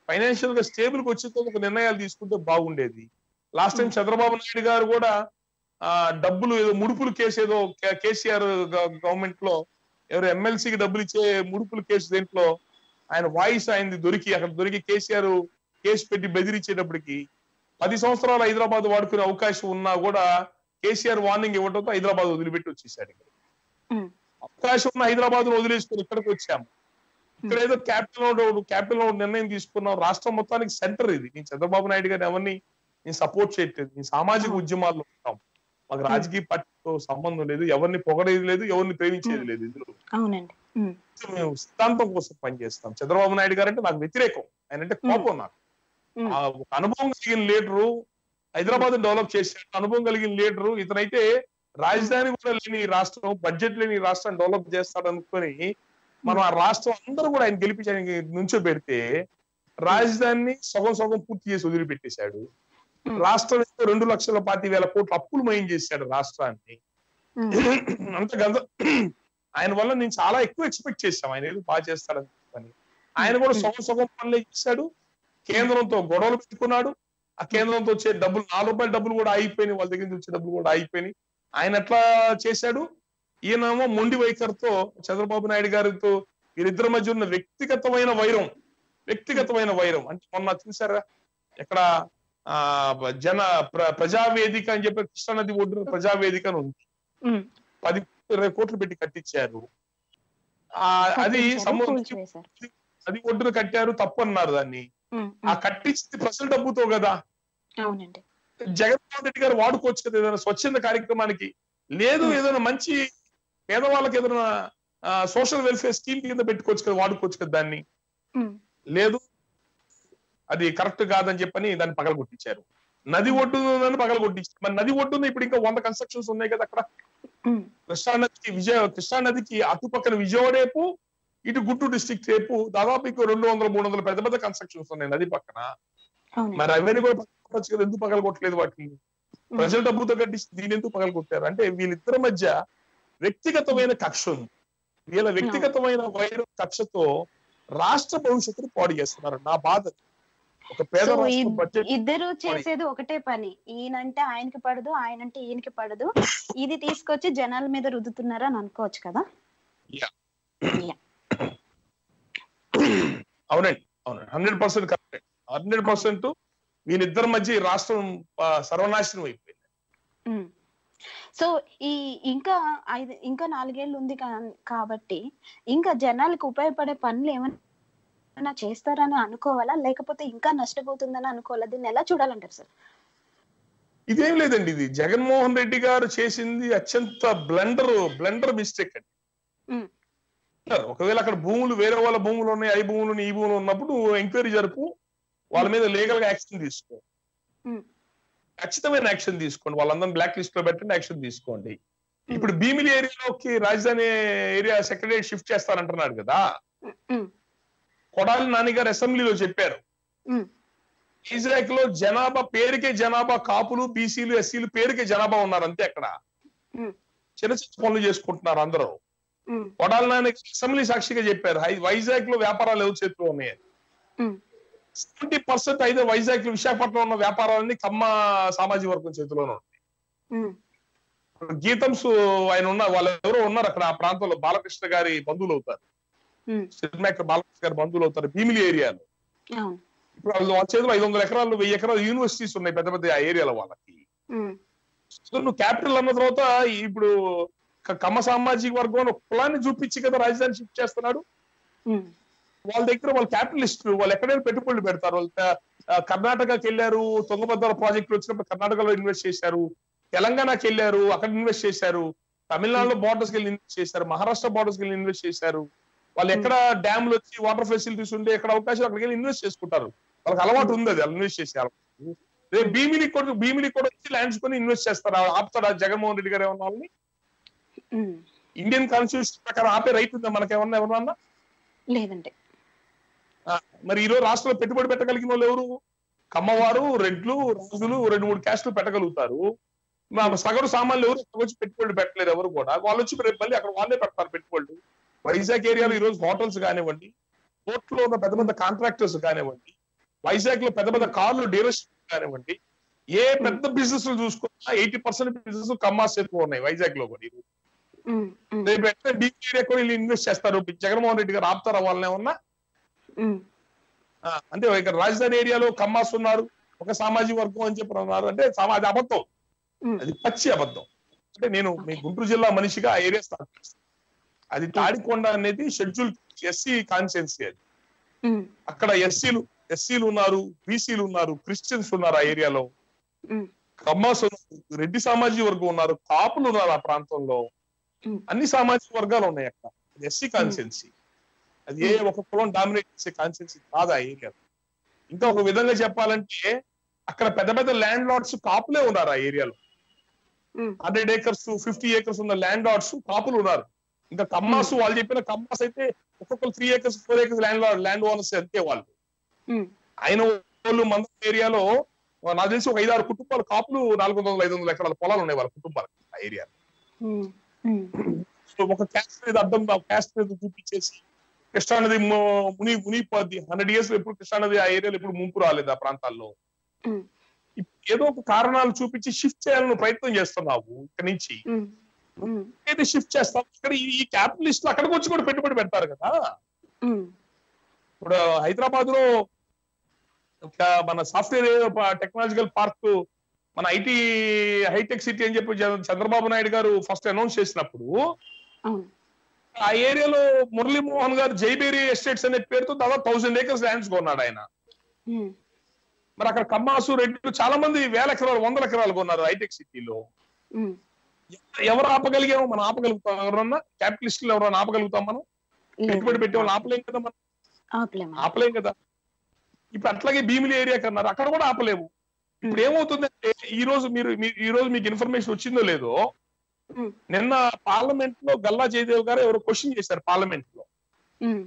ఫైనాన్షియల్ గా స్టేబుల్ గా వచ్చే ఒక నిర్ణయాలు తీసుకుంటే బాగుండేది లాస్ట్ టైం చంద్రబాబు నాయుడు గారు కూడా ఆ డబ్బులు ఏదో ముడుపులు కేసు ఏదో కే- కేసీఆర్ గ- గవర్నమెంట్ లో ఎవరు ఎమ్మెల్సీకి డబ్బులు ఇచ్చే ముడుపులు కేసు దేంట్లో ఆయన వాయిస్ ఆయనది దొరికి అక్కడ దొరికి కేసీఆర్ కేసు పెట్టి బెదిరించేటప్పటికి పది సంవత్సరాలు హైదరాబాద్ వాడుకునే అవకాశం ఉన్నా కూడా కేసీఆర్ వార్నింగ్ ఇవ్వడంతో హైదరాబాద్ వదిలిపెట్టి వచ్చేసాడు ఇక్కడ ఉమ్, అవకాశం ఉన్న హైదరాబాద్ వదిలేసుకుని ఇక్కడికి వచ్చాము ఇక్కడ ఏదో క్యాపిటల్ లో క్యాపిటల్ లో నిర్ణయం తీసుకున్నాం రాష్ట్రం మొత్తానికి సెంటర్ ఇది నేను చంద్రబాబు నాయుడు గారిని ఎవరిని నేను సపోర్ట్ చేయట్లేదు నేను సామాజిక ఉద్యమాల్లో ఉంటాం మాకు రాజకీయ పార్టీతో సంబంధం లేదు ఎవరిని పొగడేది లేదు ఎవరిని ప్రేమించేది లేదు ఇందులో అవునండి ఉమ్, మేము సిద్ధాంతం కోసం పనిచేస్తాం చంద్రబాబు నాయుడు గారు అంటే నాకు వ్యతిరేకం ఆయన అంటే కోపం నాకు ఉమ్, ఆ ఒక అనుభవం కలిగిన లీడరు హైదరాబాద్ డెవలప్ చేశాడు అనుభవం కలిగిన లీడరు ఇతనైతే రాజధాని కూడా లేని ఈ రాష్ట్రం బడ్జెట్ లేని ఈ రాష్ట్రం డెవలప్ చేస్తాడు అనుకొని మనం ఆ రాష్ట్రం అందరూ కూడా ఆయన గెలిపించడానికి నుంచో పెడితే రాజధానిని సగం సగం పూర్తి చేసి వదిలిపెట్టేశాడు ఉమ్, రాష్ట్రం ఏమో రెండు లక్షల పాతి వేల కోట్ల అప్పులు మయం చేశాడు రాష్ట్రాన్ని ఉమ్, అంత గంద ఆయన వల్ల నేను చాలా ఎక్కువ ఎక్స్పెక్ట్ చేశాం ఆయన ఏదో బాగా చేస్తాడని చెప్పని ఆయన కూడా సగం సగం పనులే చేశాడు కేంద్రంతో గొడవలు పెట్టుకున్నాడు ఆ కేంద్రంతో వచ్చే డబ్బులు నాలుగు రూపాయల డబ్బులు కూడా అయిపోయినాయి వాళ్ళ దగ్గర నుంచి వచ్చే డబ్బులు కూడా అయిపోయినాయి ఆయన ఎట్లా చేశాడు ఈయనేమో మొండి వైఖరితో చంద్రబాబు నాయుడు గారితో వీరిద్దరి మధ్య ఉన్న వ్యక్తిగతమైన వైరం వ్యక్తిగతమైన వైరం అంటే మొన్న చూసారా ఎక్కడ ఆ జన ప్ర- ప్రజావేదిక అని చెప్పి కృష్ణానది ఒడ్డున ప్రజావేదిక అని ఉంది ఉమ్. పది ఇరవై కోట్లు పెట్టి కట్టించారు ఆ అది కట్టించారు, సముద్రం కూల్చివేశారు. అది ఒడ్డున కట్టారు తప్పు అన్నారు దాన్ని ఉమ్, ఆ ఉమ్, కట్టించింది ప్రజల డబ్బుతో కదా అవునండి జగన్మోహన్ రెడ్డి గారు వాడుకోవచ్చు కదా ఏదైనా స్వచ్ఛంద కార్యక్రమానికి లేదు Hmm. ఏదైనా మంచి పేదవాళ్ళకి ఏదైనా సోషల్ వెల్ఫేర్ స్కీమ్ కింద పెట్టుకోవచ్చు కదా వాడుకోవచ్చు కదా దాన్ని ఉమ్, లేదు అది కరెక్ట్ కాదని చెప్పని దాన్ని పగలగొట్టించారు నది ఒడ్డున పగలగొట్టించారు మరి నది ఒడ్డున ఇప్పుడు ఇంకా వంద కన్స్ట్రక్షన్స్ ఉన్నాయి కదా అక్కడ ఉమ్, కృష్ణానదికి విజయ కృష్ణానదికి అటుపక్కన విజయవాడ వైపు ఇటు గుంటూరు డిస్ట్రిక్ట్ వైపు దాదాపు ఇంకో రెండు వందల మూడు వందల పెద్ద పెద్ద కన్స్ట్రక్షన్స్ ఉన్నాయి నది పక్కన అవునండి మరి అవన్నీ కూడా పగలగొట్టొచ్చు కదా ఎందుకు పగలగొట్టలేదు వాటిని ప్రజల డబ్బుతో కట్టించి దీని ఎందుకు పగలగొట్టారు అంటే వీళ్ళిద్దరి మధ్య వ్యక్తిగతమైన కక్ష ఉంది వీళ్ళ వ్యక్తిగతమైన వైర కక్షతో రాష్ట్ర భవిష్యత్తును పాడు చేస్తున్నారు నా బాధ ఒక పేద సో రాష్ట్రం ఇద్- బడ్జెట్ ఇద్దరు చేసేది ఒకటే పని ఈయనంటే ఆయనకి పడదు ఆయనంటే ఈయనకి పడదు ఇది తీసుకొచ్చి జనాల మీద రుద్దుతున్నారు అని అనుకోవచ్చు కదా Yeah. Yeah. అవునండి అవునండి hundred percent correct hundred percent వీళ్ళిద్దరి మధ్య ఈ రాష్ట్రం ఆ, సర్వనాశనం అయిపోయింది ఉమ్. సో ఈ ఇంకా ఐదు ఇంకా నాలుగేళ్ళు ఉంది కా- కాబట్టి ఇంకా జనాలకు ఉపయోగపడే పనులు ఏమైనా చేస్తారని అనుకోవాలా లేకపోతే ఇంకా నష్టపోతుందని అనుకోవాలా దీన్ని ఎలా చూడాలంటారు సార్ ఇదేం లేదండి ఇది జగన్మోహన్ రెడ్డి గారు చేసింది అత్యంత బ్లండర్ బ్లండర్ మిస్టేక్ అండి ఉమ్. ఒకవేళ అక్కడ భూములు వేరే వాళ్ళ భూములు ఉన్నాయి ఐ భూములు ఉన్నాయి, ఈ భూములు ఉన్నప్పుడు ఎంక్వైరీ జరుపు వాళ్ళ మీద లీగల్ గా యాక్షన్ తీసుకో ఉమ్. ఖచ్చితమైన యాక్షన్ తీసుకోండి వాళ్ళందరినీ బ్లాక్ లిస్ట్ లో పెట్టండి యాక్షన్ తీసుకోండి ఇప్పుడు భీమిలి ఏరియాలోకి రాజధాని ఏరియా సెక్రటరీ షిఫ్ట్ చేస్తారంటున్నాడు కదా ఉమ్. కొడాలి నాని గారు అసెంబ్లీలో చెప్పారు ఉమ్. ఈజ్రాక్ లో జనాభా పేరుకే జనాభా కాపులు బీసీలు ఎస్సీలు పేరుకే జనాభా ఉన్నారు అంతే అక్కడ ఉమ్. చిన్న చిన్న పనులు చేసుకుంటున్నారు అందరూ ఉమ్. కొడాలి నాని అసెంబ్లీ సాక్షిగా చెప్పారు హై- వైజాగ్ లో వ్యాపారాలు ఎవరి చేతిలో ఉన్నాయి ఉమ్. సెవెంటీ పర్సెంట్ అయితే వైజాగ్ లో విశాఖపట్నం ఉన్న వ్యాపారాలన్నీ కమ్మ సామాజిక వర్గం చేతిలోనే ఉన్నాయి ఉమ్. గీతంస్ ఆయన ఉన్న వాళ్ళు ఎవరో ఉన్నారు అక్కడ ఆ ప్రాంతంలో బాలకృష్ణ గారి బంధువులు అవుతారు ఉమ్. సినిమాకర్ బాలకృష్ణ గారి బంధువులు అవుతారు భీమిలి ఏరియాలో అవును ఇప్పుడు వాళ్ళు వాళ్ళ చేతిలో ఐదు వందల ఎకరాలు వెయ్యి ఎకరాలు యూనివర్సిటీస్ ఉన్నాయి పెద్ద పెద్ద ఆ ఏరియాలో వాళ్ళకి ఉమ్. సో నువ్వు క్యాపిటల్ అన్న తర్వాత ఇప్పుడు క- కమ్మ సామాజిక వర్గం అని ఒక కులాన్ని చూపించి కదా రాజధాని షిఫ్ట్ చేస్తున్నాడు ఉమ్. వాళ్ళ దగ్గర వాళ్ళు క్యాపిటలిస్టులు వాళ్ళు ఎక్కడైనా పెట్టుబడులు పెడతారు వాళ్ళు త- ఆ, కర్ణాటకకి వెళ్ళారు తుంగభద్ర ప్రాజెక్టులు వచ్చినప్పుడు కర్ణాటకలో ఇన్వెస్ట్ చేశారు తెలంగాణకి వెళ్ళారు అక్కడ ఇన్వెస్ట్ చేశారు తమిళనాడులో బార్డర్స్ వెళ్ళి ఇన్వెస్ట్ చేశారు మహారాష్ట్ర బార్డర్స్ వెళ్ళి ఇన్వెస్ట్ చేశారు వాళ్ళు ఎక్కడ డ్యామ్లు వచ్చి వాటర్ ఫెసిలిటీస్ ఉంటే ఎక్కడ అవకాశం అక్కడికి వెళ్ళి ఇన్వెస్ట్ చేసుకుంటారు వాళ్ళకి అలవాటు ఉంది అది ఇన్వెస్ట్ చేశారు రేపు భీమిలి కూడా భీమిలి కూడా వచ్చి ల్యాండ్స్ కొని ఇన్వెస్ట్ చేస్తారు ఆపుతారా జగన్మోహన్ రెడ్డి గారు ఏమన్నా వాళ్ళని ఉమ్. ఇండియన్ కాన్స్టిట్యూషన్ ప్రకారం ఆపే రైట్ ఉందా మనకేమన్నా ఎవరన్నా లేదండి ఆ, మరి ఈ రోజు రాష్ట్రంలో పెట్టుబడి పెట్టగలిగిన వాళ్ళు ఎవరు కమ్మవారు రెడ్లు రాజులు రెండు మూడు క్యాస్టులు పెట్టగలుగుతారు మా సగటు సామాన్లు ఎవరు అక్కడ వచ్చి పెట్టుబడులు పెట్టలేరు ఎవరు కూడా వాళ్ళు వచ్చి రేపు మళ్ళీ అక్కడ వాళ్ళే పెడతారు పెట్టుబడులు వైజాగ్ ఏరియాలో ఈ రోజు హోటల్స్ కానివ్వండి పోర్ట్ లో ఉన్న పెద్ద పెద్ద కాంట్రాక్టర్స్ కానివ్వండి వైజాగ్ లో పెద్ద పెద్ద కార్లు డీలర్షిప్ కానివ్వండి ఏ పెద్ద బిజినెస్ చూసుకున్నా ఎయిటీ పర్సెంట్ బిజినెస్ కమ్మాస్ ఎక్కువ ఉన్నాయి వైజాగ్ లో కూడా ఈరోజు. ఉమ్, ఉమ్, రేపు ఎట్లా డీపీ ఏరియా కూడా వీళ్ళు ఇన్వెస్ట్ చేస్తారు జగన్మోహన్ రెడ్డి గారు ఆపుతారా వాళ్ళనే ఉన్నా ఉమ్, ఆ, అంటే ఇక్కడ రాజధాని ఏరియాలో కమ్మాస్ ఉన్నారు ఒక సామాజిక వర్గం అని చెప్పి ఉన్నారు అంటే సమాజ అబద్ధం ఉమ్, అది పచ్చి అబద్ధం అంటే నేను మీ గుంటూరు జిల్లా మనిషిగా ఆ ఏరియా స్టార్ట్ చేస్తాను అది తాడికొండ అనేది షెడ్యూల్ ఎస్సీ కాన్స్టిట్యున్సీ అది ఉమ్, అక్కడ ఎస్సీలు ఎస్సీలు ఉన్నారు బీసీలు ఉన్నారు క్రిస్టియన్స్ ఉన్నారు ఆ ఏరియాలో ఉమ్, కమ్మాస్ ఉన్నారు రెడ్డి సామాజిక వర్గం ఉన్నారు కాపులు ఉన్నారు ఆ ప్రాంతంలో ఉమ్, అన్ని సామాజిక వర్గాలు ఉన్నాయి అక్కడ ఎస్సీ కాన్స్టిట్యున్సీ అది ఏ ఒక కులం డామినేట్ చేసే కాన్స్టిట్యున్సీ కాదు ఆ ఏరియా ఇంకా ఒక విధంగా చెప్పాలంటే అక్కడ పెద్ద పెద్ద ల్యాండ్ లార్డ్స్ కాపులే ఉన్నారు ఆ ఏరియాలో ఉమ్, హండ్రెడ్ ఏకర్స్ ఫిఫ్టీ ఏకర్స్ ఉన్న ల్యాండ్ లార్డ్స్ కాపులు ఉన్నారు ఇంకా కమ్మాస్ వాళ్ళు చెప్పిన కమ్మాస్ అయితే ఒక్కొక్కరు three acres four acres land landowners అంతే వాళ్ళు ఉమ్, ఆయన వాళ్ళు మంద ఏరియాలో నాకు తెలిసి ఒక ఐదారు కుటుంబాలు కాపులు నాలుగు వందల ఐదు వందల ఎకరాల పొలాలు ఉన్నాయి వాళ్ళ కుటుంబాలు ఆ ఏరియా ఉమ్, ఉమ్, సో ఒక క్యాస్ట్ మీద అర్థం క్యాస్ట్ మీద చూపించేసి కృష్ణానది ము- ముని మునిపోద్ది హండ్రెడ్ ఇయర్స్ ఎప్పుడు కృష్ణానది ఆ ఏరియాలో ఎప్పుడు ముంపు రాలేదు ఆ ప్రాంతాల్లో ఉమ్, ఇప్- ఏదో ఒక కారణాలు చూపించి షిఫ్ట్ చేయాలని ప్రయత్నం చేస్తున్నావు ఇక్కడ నుంచి ఉమ్, ఉమ్, అయితే షిఫ్ట్ చేస్తాం ఇక్కడ ఈ- ఈ క్యాపిటలిస్ట్ అక్కడికి వచ్చి కూడా పెట్టుబడి పెడతారు కదా ఉమ్, ఇప్పుడు హైదరాబాద్ లో ఒక మన సాఫ్ట్వేర్ టెక్నాలజికల్ పార్క్ మన ఐటీ హైటెక్ సిటీ అని చెప్పి జ- చంద్రబాబు నాయుడు గారు ఫస్ట్ అనౌన్స్ చేసినప్పుడు అవును ఆ ఏరియాలో మురళీమోహన్ గారు జైబేరి ఎస్టేట్స్ అనే పేరుతో దాదాపు థౌసండ్ ఏకర్స్ ల్యాండ్స్ కొన్నాడు ఆయన ఉమ్, మరి అక్కడ కమ్మాసు రెడ్డి చాలా మంది వేల ఎకరాలు వందల ఎకరాలు కొన్నారు హైటెక్ సిటీలో ఉమ్, ఎవరు ఆపగలిగాము మనం ఆపగలుగుతాం ఎవరన్నా క్యాపిటలిస్టులు ఎవరన్నా ఆపగలుగుతాం మనం పెట్టుబడి పెట్టే వాళ్ళు ఆపలేం కదా మనం ఆపలేము ఆపలేం కదా ఇప్పుడు అట్లాగే భీమిలి ఏరియా కన్నారు అక్కడ కూడా ఆపలేము ఇప్పుడు ఏమవుతుందంటే ఈ రోజు మీరు మీ- ఈ రోజు మీకు ఇన్ఫర్మేషన్ వచ్చిందో లేదో ఉమ్, నిన్న పార్లమెంట్ లో గల్లా జయదేవ్ గారు ఎవరో క్వశ్చన్ చేశారు పార్లమెంట్ లో ఉమ్,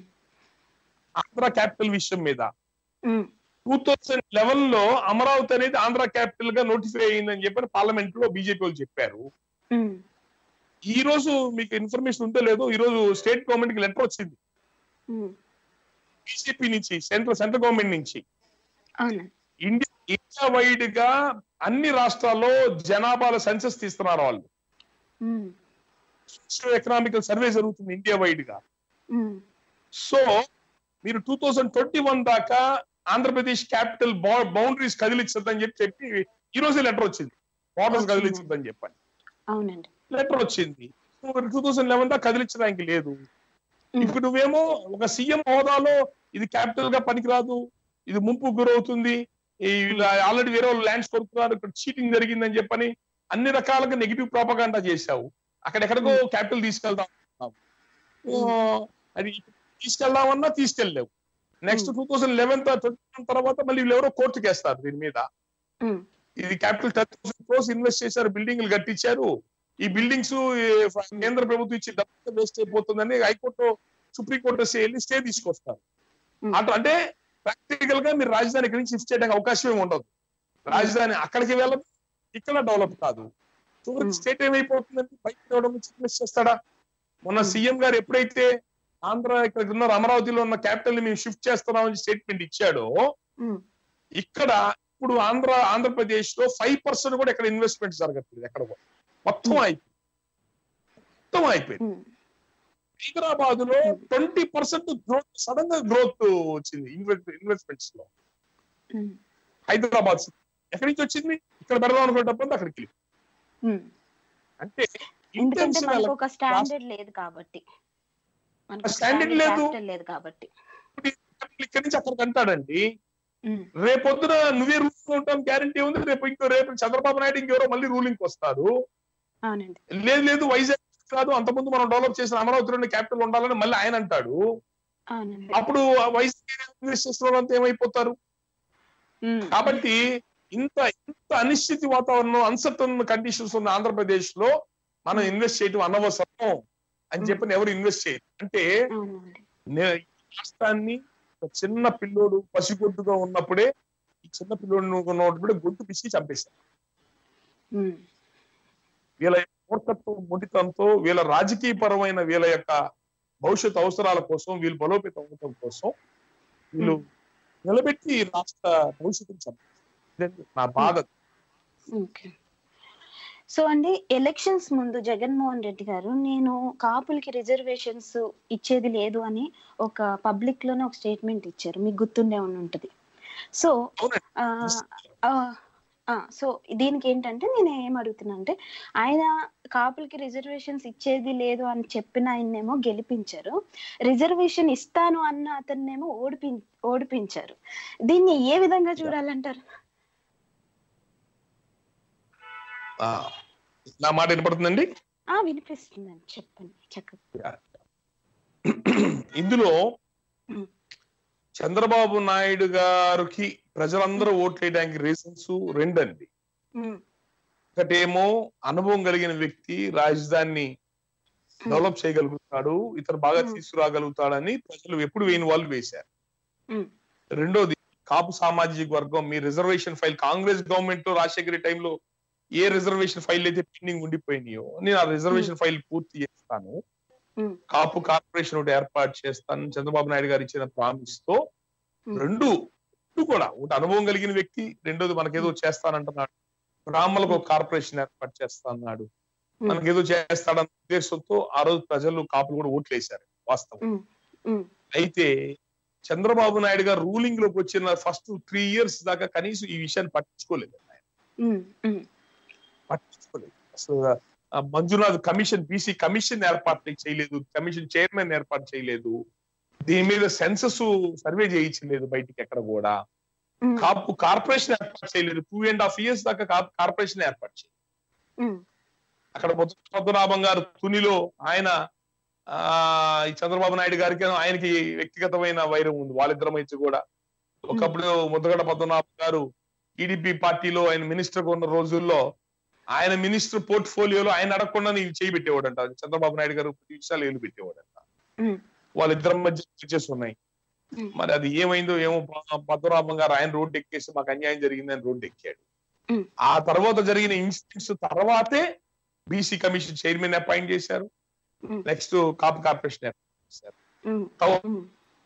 ఆంధ్ర క్యాపిటల్ విషయం మీద ఉమ్, టూ థౌసండ్ లెవెన్ లో అమరావతి అనేది ఆంధ్ర క్యాపిటల్ గా నోటిఫై అయిందని చెప్పని పార్లమెంట్ లో బీజేపీ వాళ్ళు చెప్పారు ఉమ్, ఈ రోజు మీకు ఇన్ఫర్మేషన్ ఉందో లేదో ఈ రోజు స్టేట్ గవర్నమెంట్ కి లెటర్ వచ్చింది ఉమ్, బీజేపీ నుంచి సెంట్రల్ సెంట్రల్ గవర్నమెంట్ నుంచి అవును ఇండియా ఇండియా వైడ్ గా అన్ని రాష్ట్రాల్లో జనాభాల సెన్సస్ తీస్తున్నారు వాళ్ళు ఉమ్, సోషియో ఎకనామికల్ సర్వే జరుగుతుంది ఇండియా వైడ్ గా ఉమ్, సో మీరు టూ థౌజండ్ ట్వంటీ వన్ దాకా ఆంధ్రప్రదేశ్ క్యాపిటల్ బౌండరీస్ కదిలించద్దని చెప్పి చెప్పి ఈ రోజే లెటర్ వచ్చింది బార్డర్స్ కదిలించద్దని చెప్పని అవునండి లెటర్ వచ్చింది టూ థౌసండ్ లెవెన్ దాకా కదిలించడానికి లేదు ఉమ్, ఇప్పుడు నువ్వేమో ఒక సీఎం హోదాలో ఇది క్యాపిటల్ గా పనికిరాదు ఇది ముంపు గురవుతుంది ఆల్రెడీ వేరే వాళ్ళు ల్యాండ్స్ కొడుతున్నారు ఇక్కడ చీటింగ్ జరిగిందని చెప్పని అన్ని రకాలుగా నెగిటివ్ ప్రాపగాండా చేశావు అక్కడెక్కడికో క్యాపిటల్ తీసుకెళ్దాం అనుకున్నావు. ఓ, అది తీసుకెళ్దామన్నా తీసుకెళ్ళలేవు నెక్స్ట్ టూ థౌసండ్ లెవెన్ తర్వాత మళ్ళీ వీళ్ళు ఎవరో కోర్టుకి వేస్తారు దీని మీద ఉమ్, ఇది capital ten thousand crores invest చేశారు బిల్డింగ్లు కట్టించారు ఈ బిల్డింగ్స్ కేంద్ర ప్రభుత్వం ఇచ్చి డబ్బు వేస్ట్ అయిపోతుందని హైకోర్టు సుప్రీంకోర్టు వెళ్ళి స్టే తీసుకొస్తారు ఉమ్, అటు అంటే ప్రాక్టికల్ గా మీరు రాజధాని ఇక్కడి నుంచి షిఫ్ట్ చేయడానికి అవకాశం ఉండదు రాజధాని అక్కడికి వెళ్ళదు ఇక్కడ డెవలప్ కాదు చివరికి Hmm. స్టేట్ ఏమైపోతుందంటే బయట ఇవ్వడం నుంచి ఇన్వెస్ట్ చేస్తాడా మొన్న Hmm. సీఎం గారు ఎప్పుడైతే ఆంధ్ర ఇక్కడ ఉన్న అమరావతిలో ఉన్న క్యాపిటల్ ని మేము షిఫ్ట్ చేస్తున్నామని స్టేట్మెంట్ ఇచ్చాడో ఉమ్, ఇక్కడ ఇక్కడ ఇప్పుడు ఆంధ్ర ఆంధ్రప్రదేశ్ లో ఫైవ్ పర్సెంట్ కూడా ఇక్కడ ఇన్వెస్ట్మెంట్ జరగట్లేదు ఎక్కడ కూడా మొత్తం అయిపోయింది మొత్తం అయిపోయింది ఉమ్, హైదరాబాద్ లో ట్వంటీ పర్సెంట్ గ్రోత్ సడన్ గా గ్రోత్ వచ్చింది ఇన్వెస్ట్మెంట్స్ లో ఉమ్, హైదరాబాద్ city. ఎక్కడి నుంచి వచ్చింది ఇక్కడ పెడదాం అనుకునే డబ్బు అక్కడికి వెళ్ళింది. ఉమ్. అంటే ఎందుకంటే intentional మనకు ఒక స్టాండర్డ్ లేదు కాబట్టి మనకు ఒక Standard standard లేదు. capital లేదు కాబట్టి ఇక్కడి నుంచి అక్కడికి అంటాడండి ఉమ్, రేపొద్దున నువ్వే రూలింగ్ లో ఉంటాం గ్యారంటీ ఉంది రేపు ఇంకో రేపు చంద్రబాబు నాయుడు ఇంకెవరో మళ్ళీ రూలింగ్ వస్తారు అవునండి లేదు లేదు వైజాగ్ కాదు అంతకుముందు మనం డెవలప్ చేసిన అమరావతిలోని క్యాపిటల్ ఉండాలని మళ్ళీ ఆయన అంటాడు అవునండి అప్పుడు ఆ వైజాగ్ ఇన్వెస్ట్ చేసిన వాళ్ళంతా ఏమైపోతారు ఉమ్, కాబట్టి ఇంత ఇంత అనిశ్చితి వాతావరణం అన్సర్టన్ కండిషన్స్ ఉన్న ఆంధ్రప్రదేశ్ లో మనం ఇన్వెస్ట్ చేయడం అనవసరం అని చెప్పి ఎవరు ఇన్వెస్ట్ చేయరు అంటే అవునండి నే- ఈ రాష్ట్రాన్ని ఒక చిన్న పిల్లోడు పసిగొడ్డుగా ఉన్నప్పుడే ఈ చిన్న పిల్లోడు ఉన్నప్పుడే గొంతు పిసికి చంపేశారు ఉమ్, వీళ్ళ మూర్ఖత్వం మొండితంతో వీళ్ళ రాజకీయ పరమైన వీళ్ళ యొక్క భవిష్యత్ అవసరాల కోసం వీళ్ళు బలోపేతం అవడం కోసం వీళ్ళు నిలబెట్టి రాష్ట్ర భవిష్యత్తుని చంపారు ఇదండి నా బాధ ఓకే సో అండి ఎలక్షన్స్ ముందు జగన్మోహన్ రెడ్డి గారు నేను కాపులకి రిజర్వేషన్స్ ఇచ్చేది లేదు అని ఒక పబ్లిక్ లోనే ఒక స్టేట్మెంట్ ఇచ్చారు మీకు గుర్తుండే ఉండి ఉంటది సో అవునండి. ఆ, ఆ, ఆ, సో దీనికి ఏంటంటే నేను ఏం అడుగుతున్నా అంటే ఆయన కాపులకి రిజర్వేషన్స్ ఇచ్చేది లేదు అని చెప్పిన ఆయన్నేమో గెలిపించారు రిజర్వేషన్ ఇస్తాను అన్న అతన్నేమో ఓడిపి ఓడిపించారు దీన్ని ఏ విధంగా చూడాలంటారు ఆ, నా మాట వినపడుతుందండి ఆ వినిపిస్తుందండి చెప్పండి చక్కగా ఇందులో ఉమ్. చంద్రబాబు నాయుడు గారికి ప్రజలందరూ ఓట్లు వేయడానికి రీజన్స్ రెండండి ఉమ్, ఒకటేమో అనుభవం కలిగిన వ్యక్తి రాజధానిని డెవలప్ చేయగలుగుతాడు ఇతను బాగా ఉమ్. తీసుకురాగలుగుతాడని ప్రజలు ఎప్పుడు వేయని వాళ్ళు వేశారు ఉమ్, రెండోది కాపు సామాజిక వర్గం మీ రిజర్వేషన్ ఫైల్ కాంగ్రెస్ గవర్నమెంట్ లో రాజశేఖర టైంలో ఏ రిజర్వేషన్ ఫైల్ అయితే పెండింగ్ ఉండిపోయినాయో నేను ఆ రిజర్వేషన్ ఫైల్ పూర్తి చేస్తాను ఉమ్, కాపు కార్పొరేషన్ ఒకటి ఏర్పాటు చేస్తాను చంద్రబాబు నాయుడు గారు ఇచ్చిన ప్రామిస్ తో ఉమ్. రెండు రెండు కూడా ఒకటి అనుభవం కలిగిన వ్యక్తి రెండోది మనకేదో చేస్తానంటున్నాడు బ్రాహ్మణులకు ఒక కార్పొరేషన్ ఏర్పాటు చేస్తాన్నాడు ఉమ్. మనకేదో చేస్తాడన్న ఉద్దేశంతో ఆ రోజు ప్రజలు కాపులు కూడా ఓట్లు వేశారు వాస్తవం ఉమ్, ఉమ్, అయితే చంద్రబాబు నాయుడు గారు రూలింగ్ లోకి వచ్చిన ఫస్ట్ త్రీ ఇయర్స్ దాకా కనీసం ఈ విషయాన్ని పట్టించుకోలేదు ఆయన. ఉమ్, ఉమ్, పట్టించుకోలేదు అసలు ఆ మంజునాథ్ కమిషన్ బీసీ కమిషన్ ఏర్పాటు చేయలేదు కమిషన్ చైర్మన్ ఏర్పాటు చేయలేదు దీని మీద సెన్సస్ సర్వే చేయించలేదు బయటికి ఎక్కడ కూడా ఉమ్, కాపు కార్పొరేషన్ ఏర్పాటు చేయలేదు టూ అండ్ హాఫ్ ఇయర్స్ దాకా కాపు- కార్పొరేషన్ ఏర్పాటు చేయలేదు ఉమ్, అక్కడ ముద్ద పద్మనాభం గారు తునిలో ఆయన ఆ ఈ చంద్రబాబు నాయుడు గారికి ఆయనకి వ్యక్తిగతమైన వైరం ఉంది వాళ్ళిద్దరి మధ్య కూడా ఒకప్పుడు ముద్దగడ పద్మనాభం గారు టీడీపీ పార్టీలో ఆయన మినిస్టర్ ఉన్న రోజుల్లో ఆయన మినిస్టర్ పోర్ట్ఫోలియోలో ఆయన అడగకుండా నీవు చేయి పెట్టేవాడంట చంద్రబాబు నాయుడు గారు ప్రతి విషయాలు ఏలు పెట్టేవాడంట ఉమ్, వాళ్ళిద్దరి మధ్య చర్చస్ ఉన్నాయి ఉమ్. మరి అది ఏమైందో ఏమో ప- పద్మనాభం గారు ఆయన రోడ్డు ఎక్కేసి మాకు అన్యాయం జరిగిందని రోడ్డు ఎక్కాడు ఉమ్. ఆ తర్వాత జరిగిన ఇన్సిడెంట్స్ తర్వాతే బీసీ కమిషన్ చైర్మన్ అపాయింట్ చేశారు um, next Kapu corporation appoint చేశారు ఉమ్, తో- ఉమ్.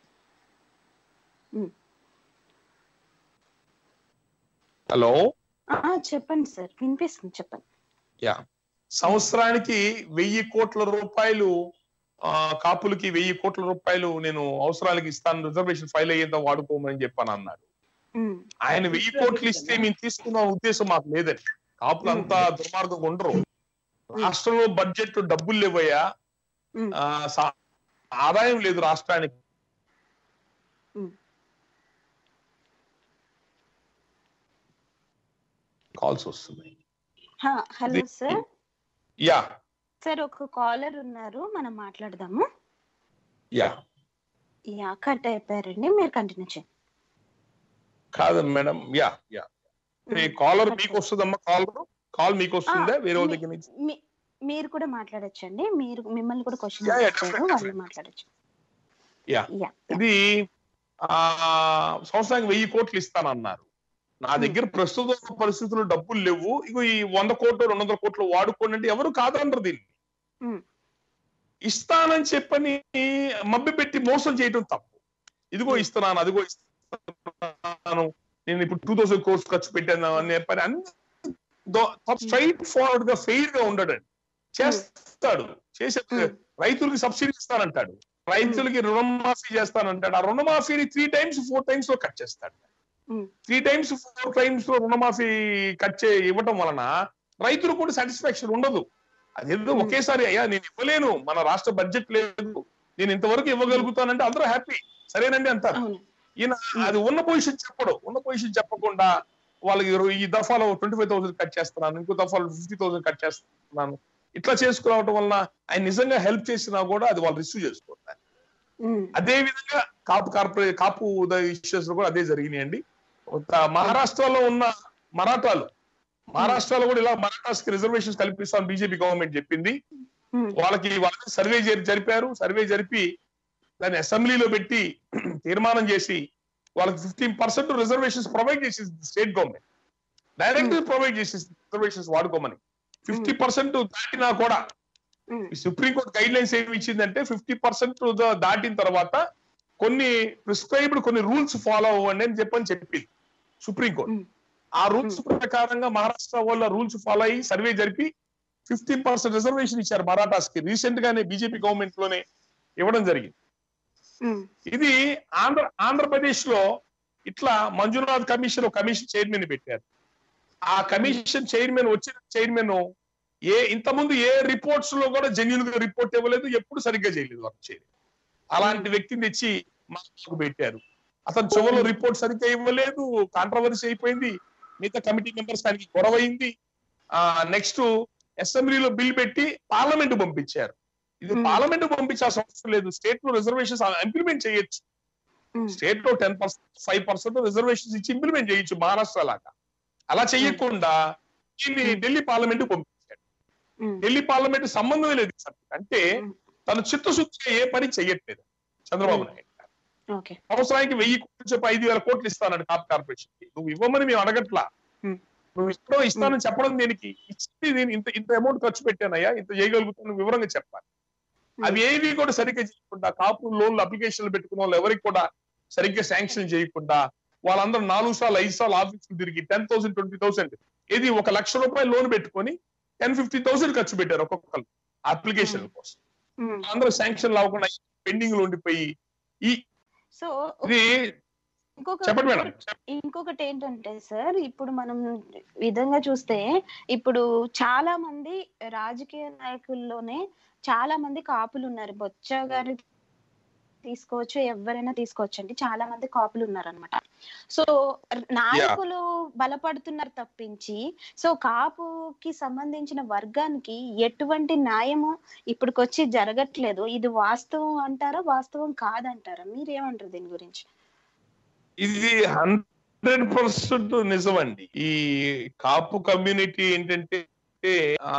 హలో ఆ, చెప్పండి సార్ వినిపిస్తుంది చెప్పండి యా సంవత్సరానికి వెయ్యి కోట్ల రూపాయలు ఆ, కాపులకి వెయ్యి కోట్ల రూపాయలు నేను అవసరాలకి ఇస్తాను రిజర్వేషన్ ఫైల్ అయ్యేంత వాడుకోమని చెప్పాను అన్నాడు ఉమ్, ఆయన వెయ్యి కోట్లు ఇస్తే మేము తీసుకున్న ఉద్దేశం మాకు లేదండి కాపులు అంతా దుర్మార్గం ఉండరు రాష్ట్రంలో బడ్జెట్ డబ్బులు లేవయ్యా ఉమ్, ఆ, సా- ఆదాయం లేదు రాష్ట్రానికి ఉమ్. కాల్స్ వస్తున్నాయి హా, హలో సార్ యా సార్ ఒక కాలర్ ఉన్నారు మనం మాట్లాడదాము యా యా కట్ అయిపోయారండి మీరు కంటిన్యూ చేయండి కాదు మేడం యా యా కాలర్ మీకు వస్తుందమ్మా కాలర్ కాల్ మీకు వస్తుందా వేరే వాళ్ళ దగ్గర నుంచి మీ- మీరు కూడా మాట్లాడొచ్చండి మీరు మిమ్మల్ని కూడా క్వశ్చన్ Yeah, yeah, అడుగుతారు definitely. వాళ్ళు మాట్లాడొచ్చు యా యా ఇది ఆ సంవత్సరానికి వెయ్యి కోట్లు ఇస్తానన్నారు నా దగ్గర ప్రస్తుత పరిస్థితుల్లో డబ్బులు లేవు ఇగో ఈ వంద కోట్లు రెండు వందల కోట్లు వాడుకోండి అంటే ఎవరు కాదనరు దీన్ని ఉమ్, ఇస్తానని చెప్పని మబ్బి పెట్టి మోసం చేయడం తప్పు ఇదిగో ఇస్తున్నాను అదిగో ఇస్తున్నాను నేను ఇప్పుడు టూ థౌసండ్ కోర్స్ ఖర్చు పెట్టాను అని చెప్పని అన్ని స్ట్రైట్ ఫార్వర్డ్ గా ఫెయిర్ గా ఉండడండి చేస్తాడు చేసే Hmm. రైతులకి సబ్సిడీ ఇస్తానంటాడు రైతులకి రుణమాఫీ చేస్తానంటాడు ఆ రుణమాఫీని త్రీ టైమ్స్ ఫోర్ టైమ్స్ లో కట్ చేస్తాడు um, three times four times లో రుణమాఫీ కట్ చే ఇవ్వటం వలన రైతులు కూడా సాటిస్ఫాక్షన్ ఉండదు అదేదో Hmm. ఒకేసారి అయ్యా నేను ఇవ్వలేను మన రాష్ట్ర బడ్జెట్ లేదు నేను ఇంతవరకు ఇవ్వగలుగుతానంటే అందరూ హ్యాపీ సరేనండి అంటారు అవును ఈయన అది ఉన్న పొజిషన్ చెప్పడు ఉన్న పొజిషన్ చెప్పకుండా వాళ్ళకి ఇరు- ఈ దఫాలో ట్వంటీ ఫైవ్ థౌసండ్ కట్ చేస్తున్నాను ఇంకో దఫాలో ఫిఫ్టీ థౌసండ్ కట్ చేస్తున్నాను ఇట్లా చేసుకురావటం వలన ఆయన నిజంగా హెల్ప్ చేసినా కూడా అది వాళ్ళు రిసీవ్ చేసుకోవాలి ఉమ్, అదే విధంగా కాపు కార్పొరేట్ కాపు ఇష్యూస్ లో కూడా అదే జరిగినాయండి ఒక మహారాష్ట్రలో ఉన్న మరాఠాలు మహారాష్ట్రలో కూడా ఇలా మరాఠాస్ కి రిజర్వేషన్స్ కల్పిస్తామని బీజేపీ గవర్నమెంట్ చెప్పింది ఉమ్, వాళ్ళకి వాళ్ళకి సర్వే జరిపారు సర్వే జరిపి దాన్ని అసెంబ్లీలో పెట్టి తీర్మానం చేసి వాళ్ళకి ఫిఫ్టీన్ పర్సెంట్ రిజర్వేషన్స్ ప్రొవైడ్ చేసింది స్టేట్ గవర్నమెంట్ డైరెక్ట్ ప్రొవైడ్ చేసేసి రిజర్వేషన్స్ వాడుకోమని ఫిఫ్టీ పర్సెంట్ దాటినా కూడా ఉమ్, సుప్రీంకోర్టు గైడ్ లైన్స్ ఏమి ఇచ్చిందంటే ఫిఫ్టీ పర్సెంట్ దాటిన తర్వాత కొన్ని ప్రిస్క్రైబ్డ్ కొన్ని రూల్స్ ఫాలో అవ్వండి అని చెప్పని చెప్పింది సుప్రీంకోర్టు ఉమ్. ఆ రూల్స్ ప్రకారంగా మహారాష్ట్ర వాళ్ళ రూల్స్ ఫాలో అయ్యి సర్వే జరిపి ఫిఫ్టీన్ పర్సెంట్ రిజర్వేషన్ ఇచ్చారు మరాఠాస్ కి రీసెంట్ గానే బీజేపీ గవర్నమెంట్ లోనే ఇవ్వడం జరిగింది ఉమ్, ఇది ఆంధ్ర ఆంధ్రప్రదేశ్ లో ఇట్లా మంజునాథ్ కమిషన్ ఒక కమిషన్ చైర్మన్ పెట్టారు ఆ కమిషన్ చైర్మన్ వచ్చిన చైర్మన్ ఏ ఇంతకుముందు ఏ రిపోర్ట్స్ లో కూడా జెన్యున్ గా రిపోర్ట్ ఇవ్వలేదు ఎప్పుడు సరిగ్గా చేయలేదు వర్క్ చేయలేదు అలాంటి వ్యక్తిని తెచ్చి మాకు పెట్టారు అతను చివరిలో రిపోర్ట్ సరిగ్గా ఇవ్వలేదు కాంట్రవర్సీ అయిపోయింది మిగతా కమిటీ మెంబర్స్ దానికి గొడవ అయింది ఆ నెక్స్ట్ అసెంబ్లీలో బిల్ పెట్టి పార్లమెంట్ పంపించారు ఇది Hmm. పార్లమెంట్ పంపించాల్సిన అవసరం లేదు స్టేట్ లో రిజర్వేషన్స్ ఇంప్లిమెంట్ చేయొచ్చు ఉమ్, స్టేట్ లో ten percent five percent reservations ఇచ్చి ఇంప్లిమెంట్ చేయొచ్చు మహారాష్ట్ర లాగా అలా చేయకుండా దీన్ని Hmm. ఢిల్లీ పార్లమెంట్ పంపించాడు ఉమ్, ఢిల్లీ పార్లమెంట్ సంబంధం లేదు సార్ అంటే Hmm. తను చిత్తశుద్ధిగా ఏ పని చెయ్యట్లేదు చంద్రబాబు Hmm. నాయుడు గారు. ఓకే సంవత్సరానికి వెయ్యి కోట్లు చెప్పి ఐదు వేల కోట్లు ఇస్తానండి కాప్ కార్పొరేషన్ కి నువ్వు ఇవ్వమని మేము అడగట్లా Hmm. నువ్వు ఇష్టం ఇస్తానని చెప్పడం దేనికి ఇచ్చి నేను ఇంత ఇంత అమౌంట్ ఖర్చు పెట్టానయ్యా ఇంత చేయగలుగుతాను వివరంగా చెప్పాలి అవి ఏవి కూడా సరిగ్గా చేయకుండా కాపు లోన్లు అప్లికేషన్లు పెట్టుకున్న వాళ్ళు ఎవరికి కూడా సరిగ్గా శాంక్షన్ చేయకుండా వాళ్ళందరూ నాలుగు సార్లు ఐదు సార్లు ఆఫీసులు తిరిగి టెన్ థౌసండ్ ట్వంటీ థౌసండ్ ఇది ఒక లక్ష రూపాయలు లోన్ పెట్టుకొని టెన్ ఫిఫ్టీ థౌసండ్ ఖర్చు పెట్టారు ఒక్కొక్కరు అప్లికేషన్ కోసం ఉమ్. అందరూ శాంక్షన్ అవ్వకుండా పెండింగ్ లో ఉండిపోయి ఈ సో ఇది ఇంకొక చెప్పండి మేడం ఇంకొకటి ఏంటంటే సార్ ఇప్పుడు మనం విధంగా చూస్తే ఇప్పుడు చాలా మంది రాజకీయ నాయకుల్లోనే చాలా మంది కాపులు ఉన్నారు బొచ్చ గారి తీసుకోవచ్చు ఎవరైనా తీసుకోవచ్చు అండి చాలా మంది కాపులు ఉన్నారు అనమాట సో నాయకులు బలపడుతున్నారు తప్పించి సో కాపుకి సంబంధించిన వర్గానికి ఎటువంటి న్యాయము ఇప్పటికొచ్చి జరగట్లేదు ఇది వాస్తవం అంటారా వాస్తవం కాదంటారా మీరేమంటారు దీని గురించి ఇది హండ్రెడ్ పర్సెంట్ నిజమండి ఈ కాపు కమ్యూనిటీ ఏంటంటే ఆ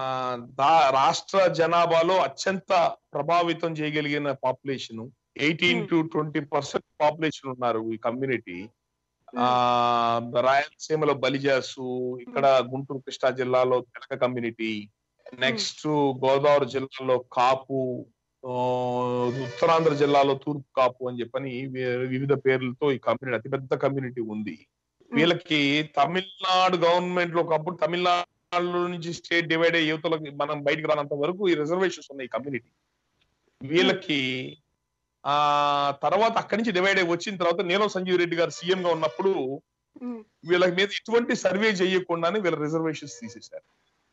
దా- రాష్ట్ర జనాభాలో అత్యంత ప్రభావితం చేయగలిగిన population eighteen to twenty percent population ఉన్నారు ఈ కమ్యూనిటీ ఆ రాయలసీమలో బలిజాసు ఇక్కడ గుంటూరు కృష్ణా జిల్లాలో తెలక కమ్యూనిటీ నెక్స్ట్ గోదావరి జిల్లాలో కాపు ఆ, ఉత్తరాంధ్ర జిల్లాలో తూర్పు కాపు అని చెప్పని వి- వివిధ పేర్లతో ఈ కమ్యూనిటీ అతిపెద్ద కమ్యూనిటీ ఉంది వీళ్ళకి తమిళనాడు గవర్నమెంట్ లో ఒకప్పుడు తమిళనాడు నుంచి స్టేట్ డివైడ్ అయ్యి యువతలకు మనం బయటకు రానంత వరకు ఈ రిజర్వేషన్స్ ఉన్నాయి ఈ కమ్యూనిటీ వీళ్ళకి ఆ తర్వాత అక్కడి నుంచి డివైడ్ అయ్యి వచ్చిన తర్వాత నీలం సంజీవ్ రెడ్డి గారు సీఎం గా ఉన్నప్పుడు ఉమ్, వీళ్ళ మీద ఎటువంటి సర్వే చేయకుండానే వీళ్ళ రిజర్వేషన్స్ తీసేశారు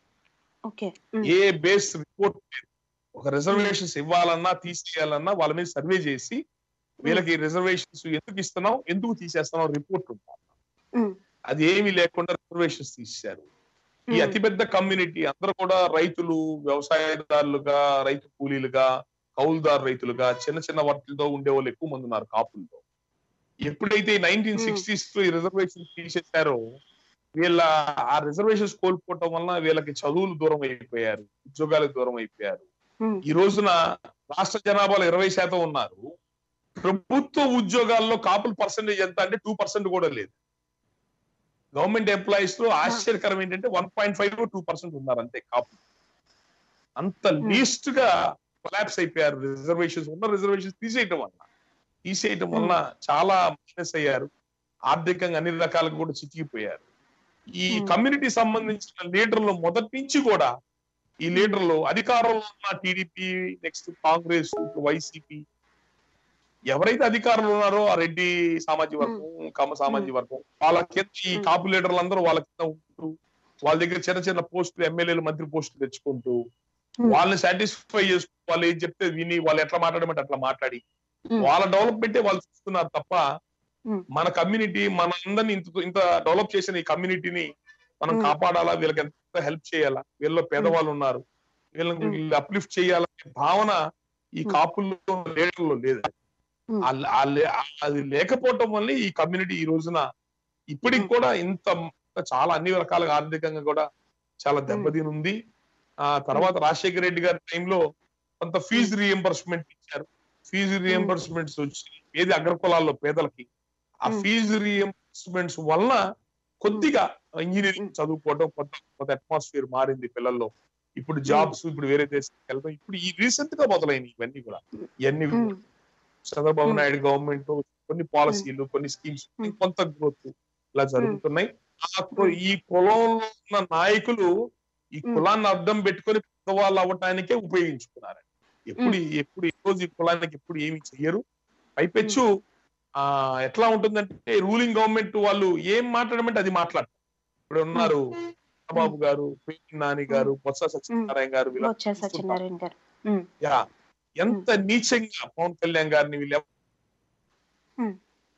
ఓకే ఉమ్, ఏ బేస్ రిపోర్ట్ లేదు ఒక రిజర్వేషన్స్ ఇవ్వాలన్నా తీసేయాలన్నా వాళ్ళ మీద సర్వే చేసి వీళ్ళకి రిజర్వేషన్స్ ఎందుకు ఇస్తున్నాం ఎందుకు తీసేస్తున్నాం రిపోర్ట్ ఉంటారు ఉమ్, అది ఏమీ లేకుండా రిజర్వేషన్స్ తీసేశారు ఈ ఉమ్, అతిపెద్ద కమ్యూనిటీ అందరూ కూడా రైతులు వ్యవసాయదారులుగా రైతు కూలీలుగా కౌలుదారు రైతులుగా చిన్న చిన్న వర్కులతో ఉండే వాళ్ళు ఎక్కువ మంది ఉన్నారు కాపులతో ఎప్పుడైతే నైన్టీన్ సిక్స్టీస్ లో ఈ రిజర్వేషన్ తీసేశారో వీళ్ళ ఆ రిజర్వేషన్స్ కోల్పోవటం వలన వీళ్ళకి చదువులు దూరం అయిపోయారు ఉద్యోగాలకు దూరం అయిపోయారు ఉమ్, ఈ రోజున రాష్ట్ర జనాభాలో ఇరవై శాతం ఉన్నారు ప్రభుత్వ ఉద్యోగాల్లో కాపుల పర్సెంటేజ్ ఎంత అంటే టూ పర్సెంట్ కూడా లేదు గవర్నమెంట్ ఎంప్లాయీస్ లో ఆశ్చర్యకరం ఏంటంటే one point five two percent ఉన్నారు అంతే కాపు అంత లీస్ట్ గా కొలాప్స్ అయిపోయారు రిజర్వేషన్స్ ఉన్న రిజర్వేషన్స్ తీసేయటం వల్ల తీసేయటం వల్ల చాలా మైనస్ అయ్యారు ఆర్థికంగా అన్ని రకాలుగా కూడా చిక్కిపోయారు ఈ Hmm. కమ్యూనిటీ సంబంధించిన లీడర్లు మొదటి నుంచి కూడా ఈ లీడర్లు అధికారంలో ఉన్న టీడీపీ నెక్స్ట్ కాంగ్రెస్ ఇప్పుడు వైసీపీ ఎవరైతే అధికారంలో ఉన్నారో ఆ రెడ్డి సామాజిక వర్గం కమ్మ సామాజిక వర్గం వాళ్ళ కింద ఈ Hmm. కాపు లీడర్లు అందరూ వాళ్ళ కింద ఉంటూ వాళ్ళ దగ్గర చిన్న చిన్న పోస్టులు ఎమ్మెల్యేలు మంత్రి పోస్టులు తెచ్చుకుంటూ Hmm. వాళ్ళని సాటిస్ఫై చేసుకుంటూ వాళ్ళు ఏం చెప్తే విని వాళ్ళు ఎట్లా మాట్లాడమంటే అట్లా మాట్లాడి Hmm. వాళ్ళ డెవలప్మెంటే వాళ్ళు చూస్తున్నారు తప్ప Hmm. మన కమ్యూనిటీ మన అందరిని ఇంత ఇంత డెవలప్ చేసిన ఈ కమ్యూనిటీని మనం Hmm. కాపాడాలా వీళ్ళకి ఎంత హెల్ప్ చేయాలా వీళ్ళలో పేదవాళ్ళు ఉన్నారు వీళ్ళని Hmm. వీళ్ళు అప్లిఫ్ట్ చేయాలనే భావన ఈ Hmm. కాపుల్లో లీడర్లో లేదు Hmm. ఆ- ఆ లే- అది లేకపోవటం వల్ల ఈ కమ్యూనిటీ ఈ రోజున ఇప్పటికి Hmm. కూడా ఇంత చాలా అన్ని రకాలుగా ఆర్థికంగా కూడా చాలా దెబ్బతిని ఉంది ఆ తర్వాత రాజశేఖర రెడ్డి గారి టైంలో కొంత ఫీజు రియంబర్స్మెంట్ ఇచ్చారు ఫీజు రియంబర్స్మెంట్స్ వచ్చి ఏది అగ్రకులాల్లో పేదలకి ఆ Hmm. ఫీజు రియంబర్స్మెంట్స్ వలన కొద్దిగా ఇంజనీరింగ్ చదువుకోవడం కొత్త కొత్త అట్మాస్ఫియర్ మారింది పిల్లల్లో ఇప్పుడు జాబ్స్ ఇప్పుడు వేరే దేశానికి వెళ్తాం ఇప్పుడు ఈ రీసెంట్ గా మొదలైనవి ఇవన్నీ కూడా ఇవన్నీ um, Chandrababu Hmm. Naidu government కొన్ని పాలసీలు కొన్ని స్కీమ్స్ Hmm. కొంత గ్రోత్ ఇలా జరుగుతున్నాయి ఆ కు- ఈ కులంలో ఉన్న నాయకులు ఈ Hmm. కులాన్ని అర్థం పెట్టుకొని పెద్దవాళ్ళు అవ్వటానికే ఉపయోగించుకున్నారు ఎప్పుడు ఎప్పుడు ఈ రోజు ఈ కులానికి ఎప్పుడు ఏమి చెయ్యరు పైపెచ్చు ఆ ఎట్లా ఉంటుందంటే రూలింగ్ గవర్నమెంట్ వాళ్ళు ఏం మాట్లాడమంటే అది మాట్లాడతారు ఇప్పుడు ఉన్నారు చంద్రబాబు గారు పేర్ని నాని గారు బొత్స సత్యనారాయణ గారు వీళ్ళ వచ్చా సత్యనారాయణ గారు ఉమ్, యా ఎంత నీచంగా పవన్ కళ్యాణ్ గారిని వీళ్ళు ఎవ- Hmm.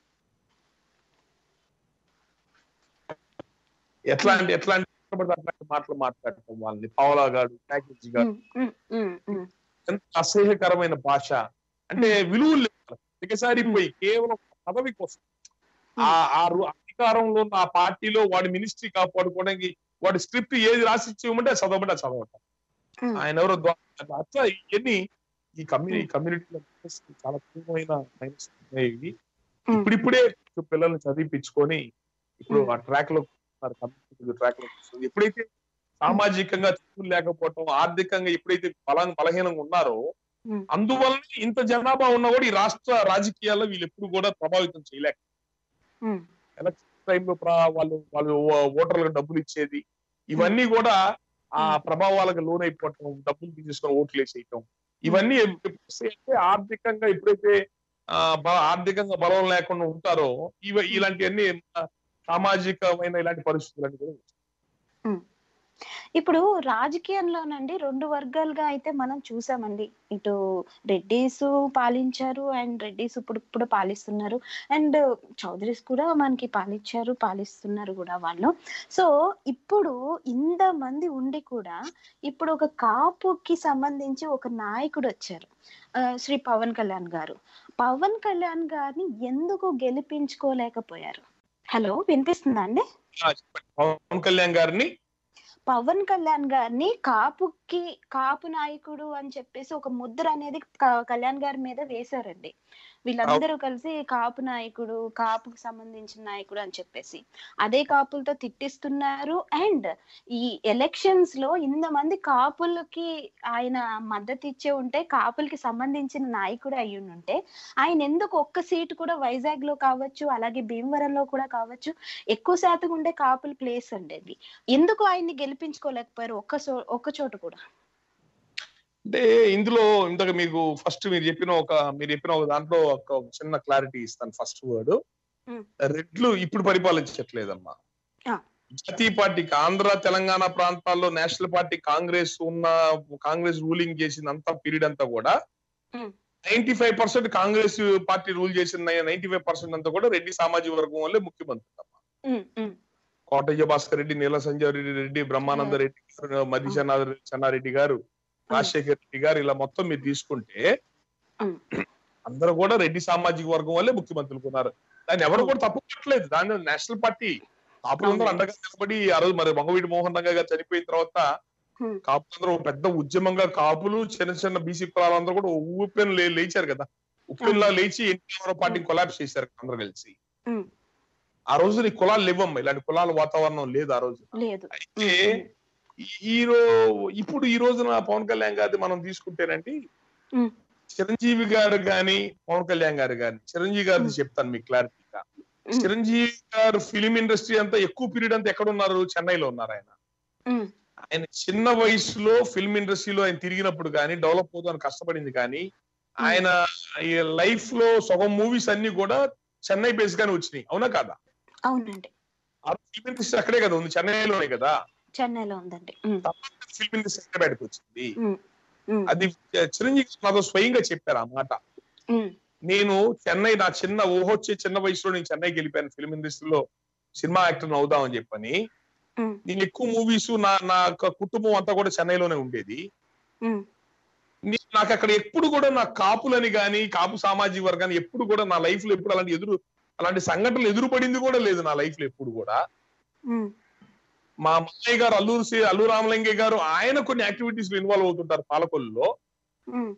ఎట్లాంటి ఎట్లాంటి అట్లాంటి మాటలు మాట్లాడటం వాళ్ళని పావలా గారు ప్యాకేజీ గారు ఉమ్, ఉమ్, ఉమ్, ఉమ్, ఎంత అసహ్యకరమైన భాష అంటే విలువలు లేవు దిగసారిపోయి కేవలం పదవి కోసం ఆ ఆ రు- అధికారంలో ఉన్న ఆ పార్టీలో వాడి మినిస్ట్రీ కాపాడుకోవడానికి వాడి స్క్రిప్ట్ ఏది రాసి ఇవ్వమంటే అది చదవమంటే అది చదవటం ఉమ్, ఆయన ఎవరో ద్వా- అట్లా ఇవన్నీ ఈ కమ్యూనిటీ కమ్యూనిటీలో చాలా తీవ్రమైన మైనస్ ఉన్నాయి ఇవి ఉమ్, ఇప్పుడిప్పుడే పిల్లల్ని చదివిపించుకొని ఇప్పుడు ఆ ట్రాక్ లో ట్రాక్ లో వస్తుంది. ఎప్పుడైతే సామాజికంగా చదువులు లేకపోవటం ఆర్థికంగా ఎప్పుడైతే బలం బలహీనంగా ఉన్నారో ఉమ్, అందువల్ల ఇంత జనాభా ఉన్నా కూడా ఈ రాష్ట్ర రాజకీయాల్లో వీళ్ళు ఎప్పుడు కూడా ప్రభావితం చేయలేక ఉమ్, ఎలక్షన్ టైంలో వాళ్ళు వాళ్ళు ఓ- ఓటర్లకు డబ్బులు ఇచ్చేది ఇవన్నీ కూడా ఆ ప్రభావాలకు లోనైపోవటం డబ్బులు తీసుకొని ఓట్లు వేసేయటం ఇవన్నీ ఎప్పుడు వస్తాయంటే ఆర్థికంగా ఎప్పుడైతే ఆ బ- ఆర్థికంగా బలం లేకుండా ఉంటారో ఇవ ఇలాంటివన్నీ ఆ, సామాజికమైన ఇలాంటి పరిస్థితులన్నీ కూడా వస్తాయి. ఇప్పుడు రాజకీయంలోనండి రెండు వర్గాలుగా అయితే మనం చూసామండి ఇటు రెడ్డిస్ పాలించారు అండ్ రెడ్డిస్ ఇప్పుడు ఇప్పుడు పాలిస్తున్నారు అండ్ చౌదరీస్ కూడా మనకి పాలించారు పాలిస్తున్నారు కూడా వాళ్ళు సో ఇప్పుడు ఇంత మంది ఉండి కూడా ఇప్పుడు ఒక కాపుకి సంబంధించి ఒక నాయకుడు వచ్చారు ఆ, శ్రీ పవన్ కళ్యాణ్ గారు పవన్ కళ్యాణ్ గారిని ఎందుకు గెలిపించుకోలేకపోయారు హలో వినిపిస్తుందా అండి ఆ, చెప్పండి. పవన్ కళ్యాణ్ గారిని పవన్ కళ్యాణ్ గారిని కాపుకి కాపు నాయకుడు అని చెప్పేసి ఒక ముద్ర అనేది క- కళ్యాణ్ గారి మీద వేశారండి వీళ్ళందరూ కలిసి కాపు నాయకుడు కాపుకి సంబంధించిన నాయకుడు అని చెప్పేసి అదే కాపులతో తిట్టిస్తున్నారు అండ్ ఈ ఎలక్షన్స్ లో ఇంతమంది కాపులకి ఆయన మద్దతు ఇచ్చే ఉంటే కాపులకి సంబంధించిన నాయకుడు అయి ఉంటే ఆయన ఎందుకు ఒక్క సీటు కూడా వైజాగ్ లో కావచ్చు అలాగే భీమవరంలో కూడా కావచ్చు ఎక్కువ శాతం ఉండే కాపుల ప్లేస్ అండి అది ఎందుకు ఆయన్ని గెలిపించుకోలేకపోయారు ఒక్క సో ఒక్క చోట కూడా అంటే ఇందులో ఇంతక మీకు ఫస్ట్ మీరు చెప్పిన ఒక మీరు చెప్పిన ఒక దాంట్లో ఒక ఒక చిన్న క్లారిటీ ఇస్తాను ఫస్ట్ వర్డ్ Hmm. రెడ్లు ఇప్పుడు పరిపాలించట్లేదమ్మా Ah. జాతీయ పార్టీకి ఆంధ్ర తెలంగాణ ప్రాంతాల్లో నేషనల్ పార్టీ కాంగ్రెస్ ఉన్న కాంగ్రెస్ రూలింగ్ చేసిన అంత పీరియడ్ అంతా కూడా Hmm. Ninety five percent Congress party rule చేసిన నైన్టీ ఫైవ్ పర్సెంట్ అంతా కూడా రెడ్డి సామాజిక వర్గం వల్లే ముఖ్యమంత్రి అమ్మా ఉమ్, ఉమ్, కోటయ్య భాస్కర్ రెడ్డి నీల సంజయ్ రెడ్డి రెడ్డి బ్రహ్మానంద రెడ్డి గారు, మది చెన్నా- చెన్నారెడ్డి గారు రాజశేఖర్ రెడ్డి గారు ఇలా మొత్తం మీరు తీసుకుంటే ఉమ్, అందరూ కూడా రెడ్డి సామాజిక వర్గం వల్లే ముఖ్యమంత్రులు ఉన్నారు దాన్ని ఎవరు కూడా తప్పు పట్టలేదు దాన్ని నేషనల్ పార్టీ కాపులందరూ అండగా నిలబడి ఆ రోజు మరి మంగవీడి మోహన్ రంగ గారు చనిపోయిన తర్వాత Hmm. కాపులందరూ ఒక పెద్ద ఉద్యమంగా కాపులు చిన్న చిన్న బీసీ కులాలందరూ కూడా ఊపెన్ లే- లేచారు కదా ఉప్పెన్లా లేచి ఎన్టీఆర్ పార్టీ కొలాబ్స్ చేశారు అందరూ కలిసి ఉమ్, ఆ రోజు ఈ కులాలు లేవమ్మా ఇలాంటి కులాల వాతావరణం లేదు ఆ రోజు లేదు అయితే ఈ- ఈ రో ఇప్పుడు ఈ రోజున పవన్ కళ్యాణ్ గారిది మనం తీసుకుంటేనండి ఉమ్, చిరంజీవి గారు గాని పవన్ కళ్యాణ్ గారు గాని చిరంజీవి గారిది చెప్తాను మీకు క్లారిటీగా ఉమ్, చిరంజీవి గారు ఫిలిం ఇండస్ట్రీ అంతా ఎక్కువ పీరియడ్ అంతా ఎక్కడ ఉన్నారు చెన్నైలో ఉన్నారు ఆయన ఉమ్, ఆయన చిన్న వయసులో ఫిల్మ్ ఇండస్ట్రీలో ఆయన తిరిగినప్పుడు కానీ డెవలప్ అవుతాను కష్టపడింది కానీ ఆయన లైఫ్ లో సగం మూవీస్ అన్ని కూడా చెన్నై బేస్ గానే వచ్చినాయి అవునా కాదా అవునండి ఆ ఫిల్మ్ ఇండస్ట్రీ అక్కడే కదా ఉంది చెన్నైలోనే కదా చెన్నైలో ఉందండి ఉమ్, ఫిల్మ్ ఇండస్ట్రీ హైదరాబాద్కి వచ్చింది ఉమ్, ఉమ్, అది చిరంజీవి నాతో స్వయంగా చెప్పారు ఆ మాట ఉమ్, నేను చెన్నై నా చిన్న ఊహొచ్చే చిన్న వయసులో నేను చెన్నైకి వెళ్ళిపోయాను ఫిల్మ్ ఇండస్ట్రీలో సినిమా యాక్టర్ అవుదామని చెప్పని ఉమ్, నేను ఎక్కువ మూవీస్ నా నా యొక్క కుటుంబం అంతా కూడా చెన్నైలోనే ఉండేది ఉమ్, నీ- నాకు అక్కడ ఎప్పుడు కూడా నా కాపులని గాని కాపు సామాజిక వర్గాన్ని ఎప్పుడు కూడా నా లైఫ్ లో ఎప్పుడు అలాంటి ఎదురు అలాంటి సంఘటనలు ఎదురుపడింది కూడా లేదు నా లైఫ్ లో ఎప్పుడు కూడా ఉమ్, మా మామయ్య గారు అల్లూరు సి- అల్లూరు రామలింగే గారు ఆయన కొన్ని యాక్టివిటీస్ లో ఇన్వాల్వ్ అవుతుంటారు పాలకొల్లులో ఉమ్,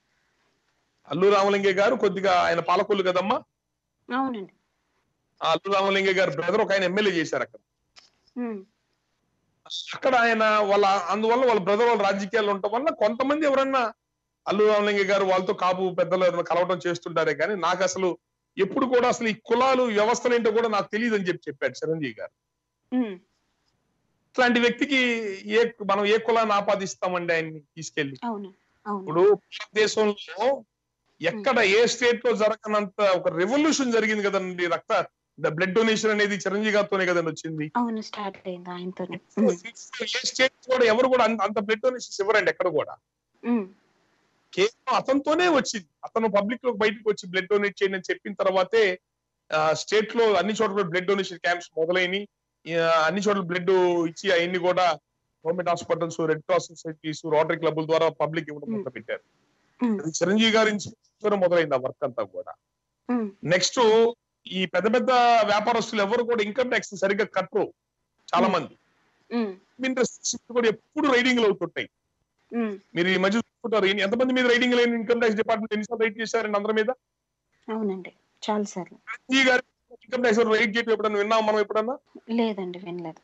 అల్లూరు రామలింగే గారు కొద్దిగా ఆయన పాలకొల్లు కదమ్మా అవునండి ఆ అల్లూరు రామలింగే గారు బ్రదర్ ఒక ఆయన ఎమ్మెల్యే చేశారు అక్కడ ఉమ్, అక్కడ ఆయన వాళ్ళ అందువల్ల వాళ్ళ బ్రదర్ వాళ్ళ రాజకీయాలు ఉండటం వల్ల కొంతమంది ఎవరన్నా అల్లు రామలింగ గారు వాళ్ళతో కాపు పెద్దలు ఎవరైనా కలవడం చేస్తుంటారే కానీ నాకు అసలు ఎప్పుడు కూడా అసలు ఈ కులాలు వ్యవస్థలు ఏంటో కూడా నాకు తెలియదు అని చెప్పి చెప్పాడు చిరంజీవి గారు ఉమ్, ఇట్లాంటి వ్యక్తికి ఏ మనం ఏ కులాన్ని ఆపాదిస్తామండి ఆయన్ని తీసుకెళ్లి అవును అవును ఇప్పుడు భారతదేశంలో ఎక్కడ ఏ స్టేట్ లో జరగనంత ఒక రెవల్యూషన్ జరిగింది కదండి రక్త బ్లడ్ డొనేషన్ అనేది చిరంజీవి గారితోనే కదండి వచ్చింది అవును స్టార్ట్ అయింది ఆయనతోనే ఏ స్టేట్ కూడా ఎవరు కూడా అంత- అంత బ్లడ్ డొనేషన్స్ ఇవ్వరండి ఎక్కడ కూడా ఉమ్, కేవలం అతనితోనే వచ్చింది అతను పబ్లిక్ లో బయటకు వచ్చి బ్లడ్ డొనేట్ చేయండి అని చెప్పిన తర్వాతే స్టేట్ లో అన్ని చోట్ల బ్లడ్ డొనేషన్ క్యాంప్స్ మొదలైన అన్ని చోట్ల బ్లడ్ ఇచ్చి అవన్నీ కూడా government hospitals red cross societies rotary క్లబ్ల ద్వారా పబ్లిక్ ఇవ్వడం Hmm. మొదలు పెట్టారు ఉమ్, అది చిరంజీవి గారి ఇన్స్పిరేషన్ మొదలైంది ఆ వర్క్ అంతా కూడా ఉమ్, నెక్స్ట్ ఈ పెద్ద పెద్ద వ్యాపారస్తులు ఎవరు కూడా ఇన్కమ్ ట్యాక్స్ సరిగ్గా కట్టరు చాలా Hmm. మంది ఉమ్, ఇండస్ట్రీస్ కూడా ఎప్పుడు రైడింగ్లు అవుతుంటాయి ఉమ్, మీరు ఈ మధ్య చూసుకుంటారు ఎన్ని- ఎంతమంది మీద రైడింగ్ లేని ఇన్కమ్ ట్యాక్స్ డిపార్ట్మెంట్ ఎన్నిసార్లు రైడ్ చేశారండి అందరి మీద అవునండి చాలా సార్లు ఈ గారి ఇన్కమ్ ట్యాక్స్ రైడ్ చేయడం ఎప్పుడన్నా విన్నాం మనం ఎప్పుడన్నా లేదండి వినలేదు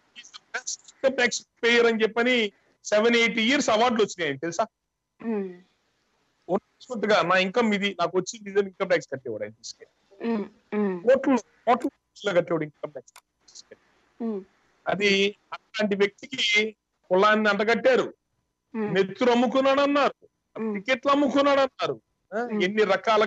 ఇన్కమ్ ట్యాక్స్ పేయర్ అని చెప్పని సెవెన్ ఎయిట్ ఇయర్స్ అవార్డులు వచ్చినాయి తెలుసా ఉమ్, ఉన్నట్టుగా నా ఇన్కమ్ ఇది నాకు వచ్చింది ఇది ఇన్కమ్ ట్యాక్స్ కట్టేవాడు ఆయన తీసుకెళ్ళి ఉమ్, ఉమ్, కోట్లు కోట్లు కట్టేవాడు ఇన్కమ్ ట్యాక్స్ తీసుకెళ్ళి ఉమ్, అది అట్లాంటి వ్యక్తికి కులాన్ని అంటగట్టారు ఉమ్, నెత్తురు అమ్ముకున్నాడు అన్నారు ఉమ్, టికెట్లు అమ్ముకున్నాడు అన్నారు ఆ, Hmm. ఎన్ని రకాల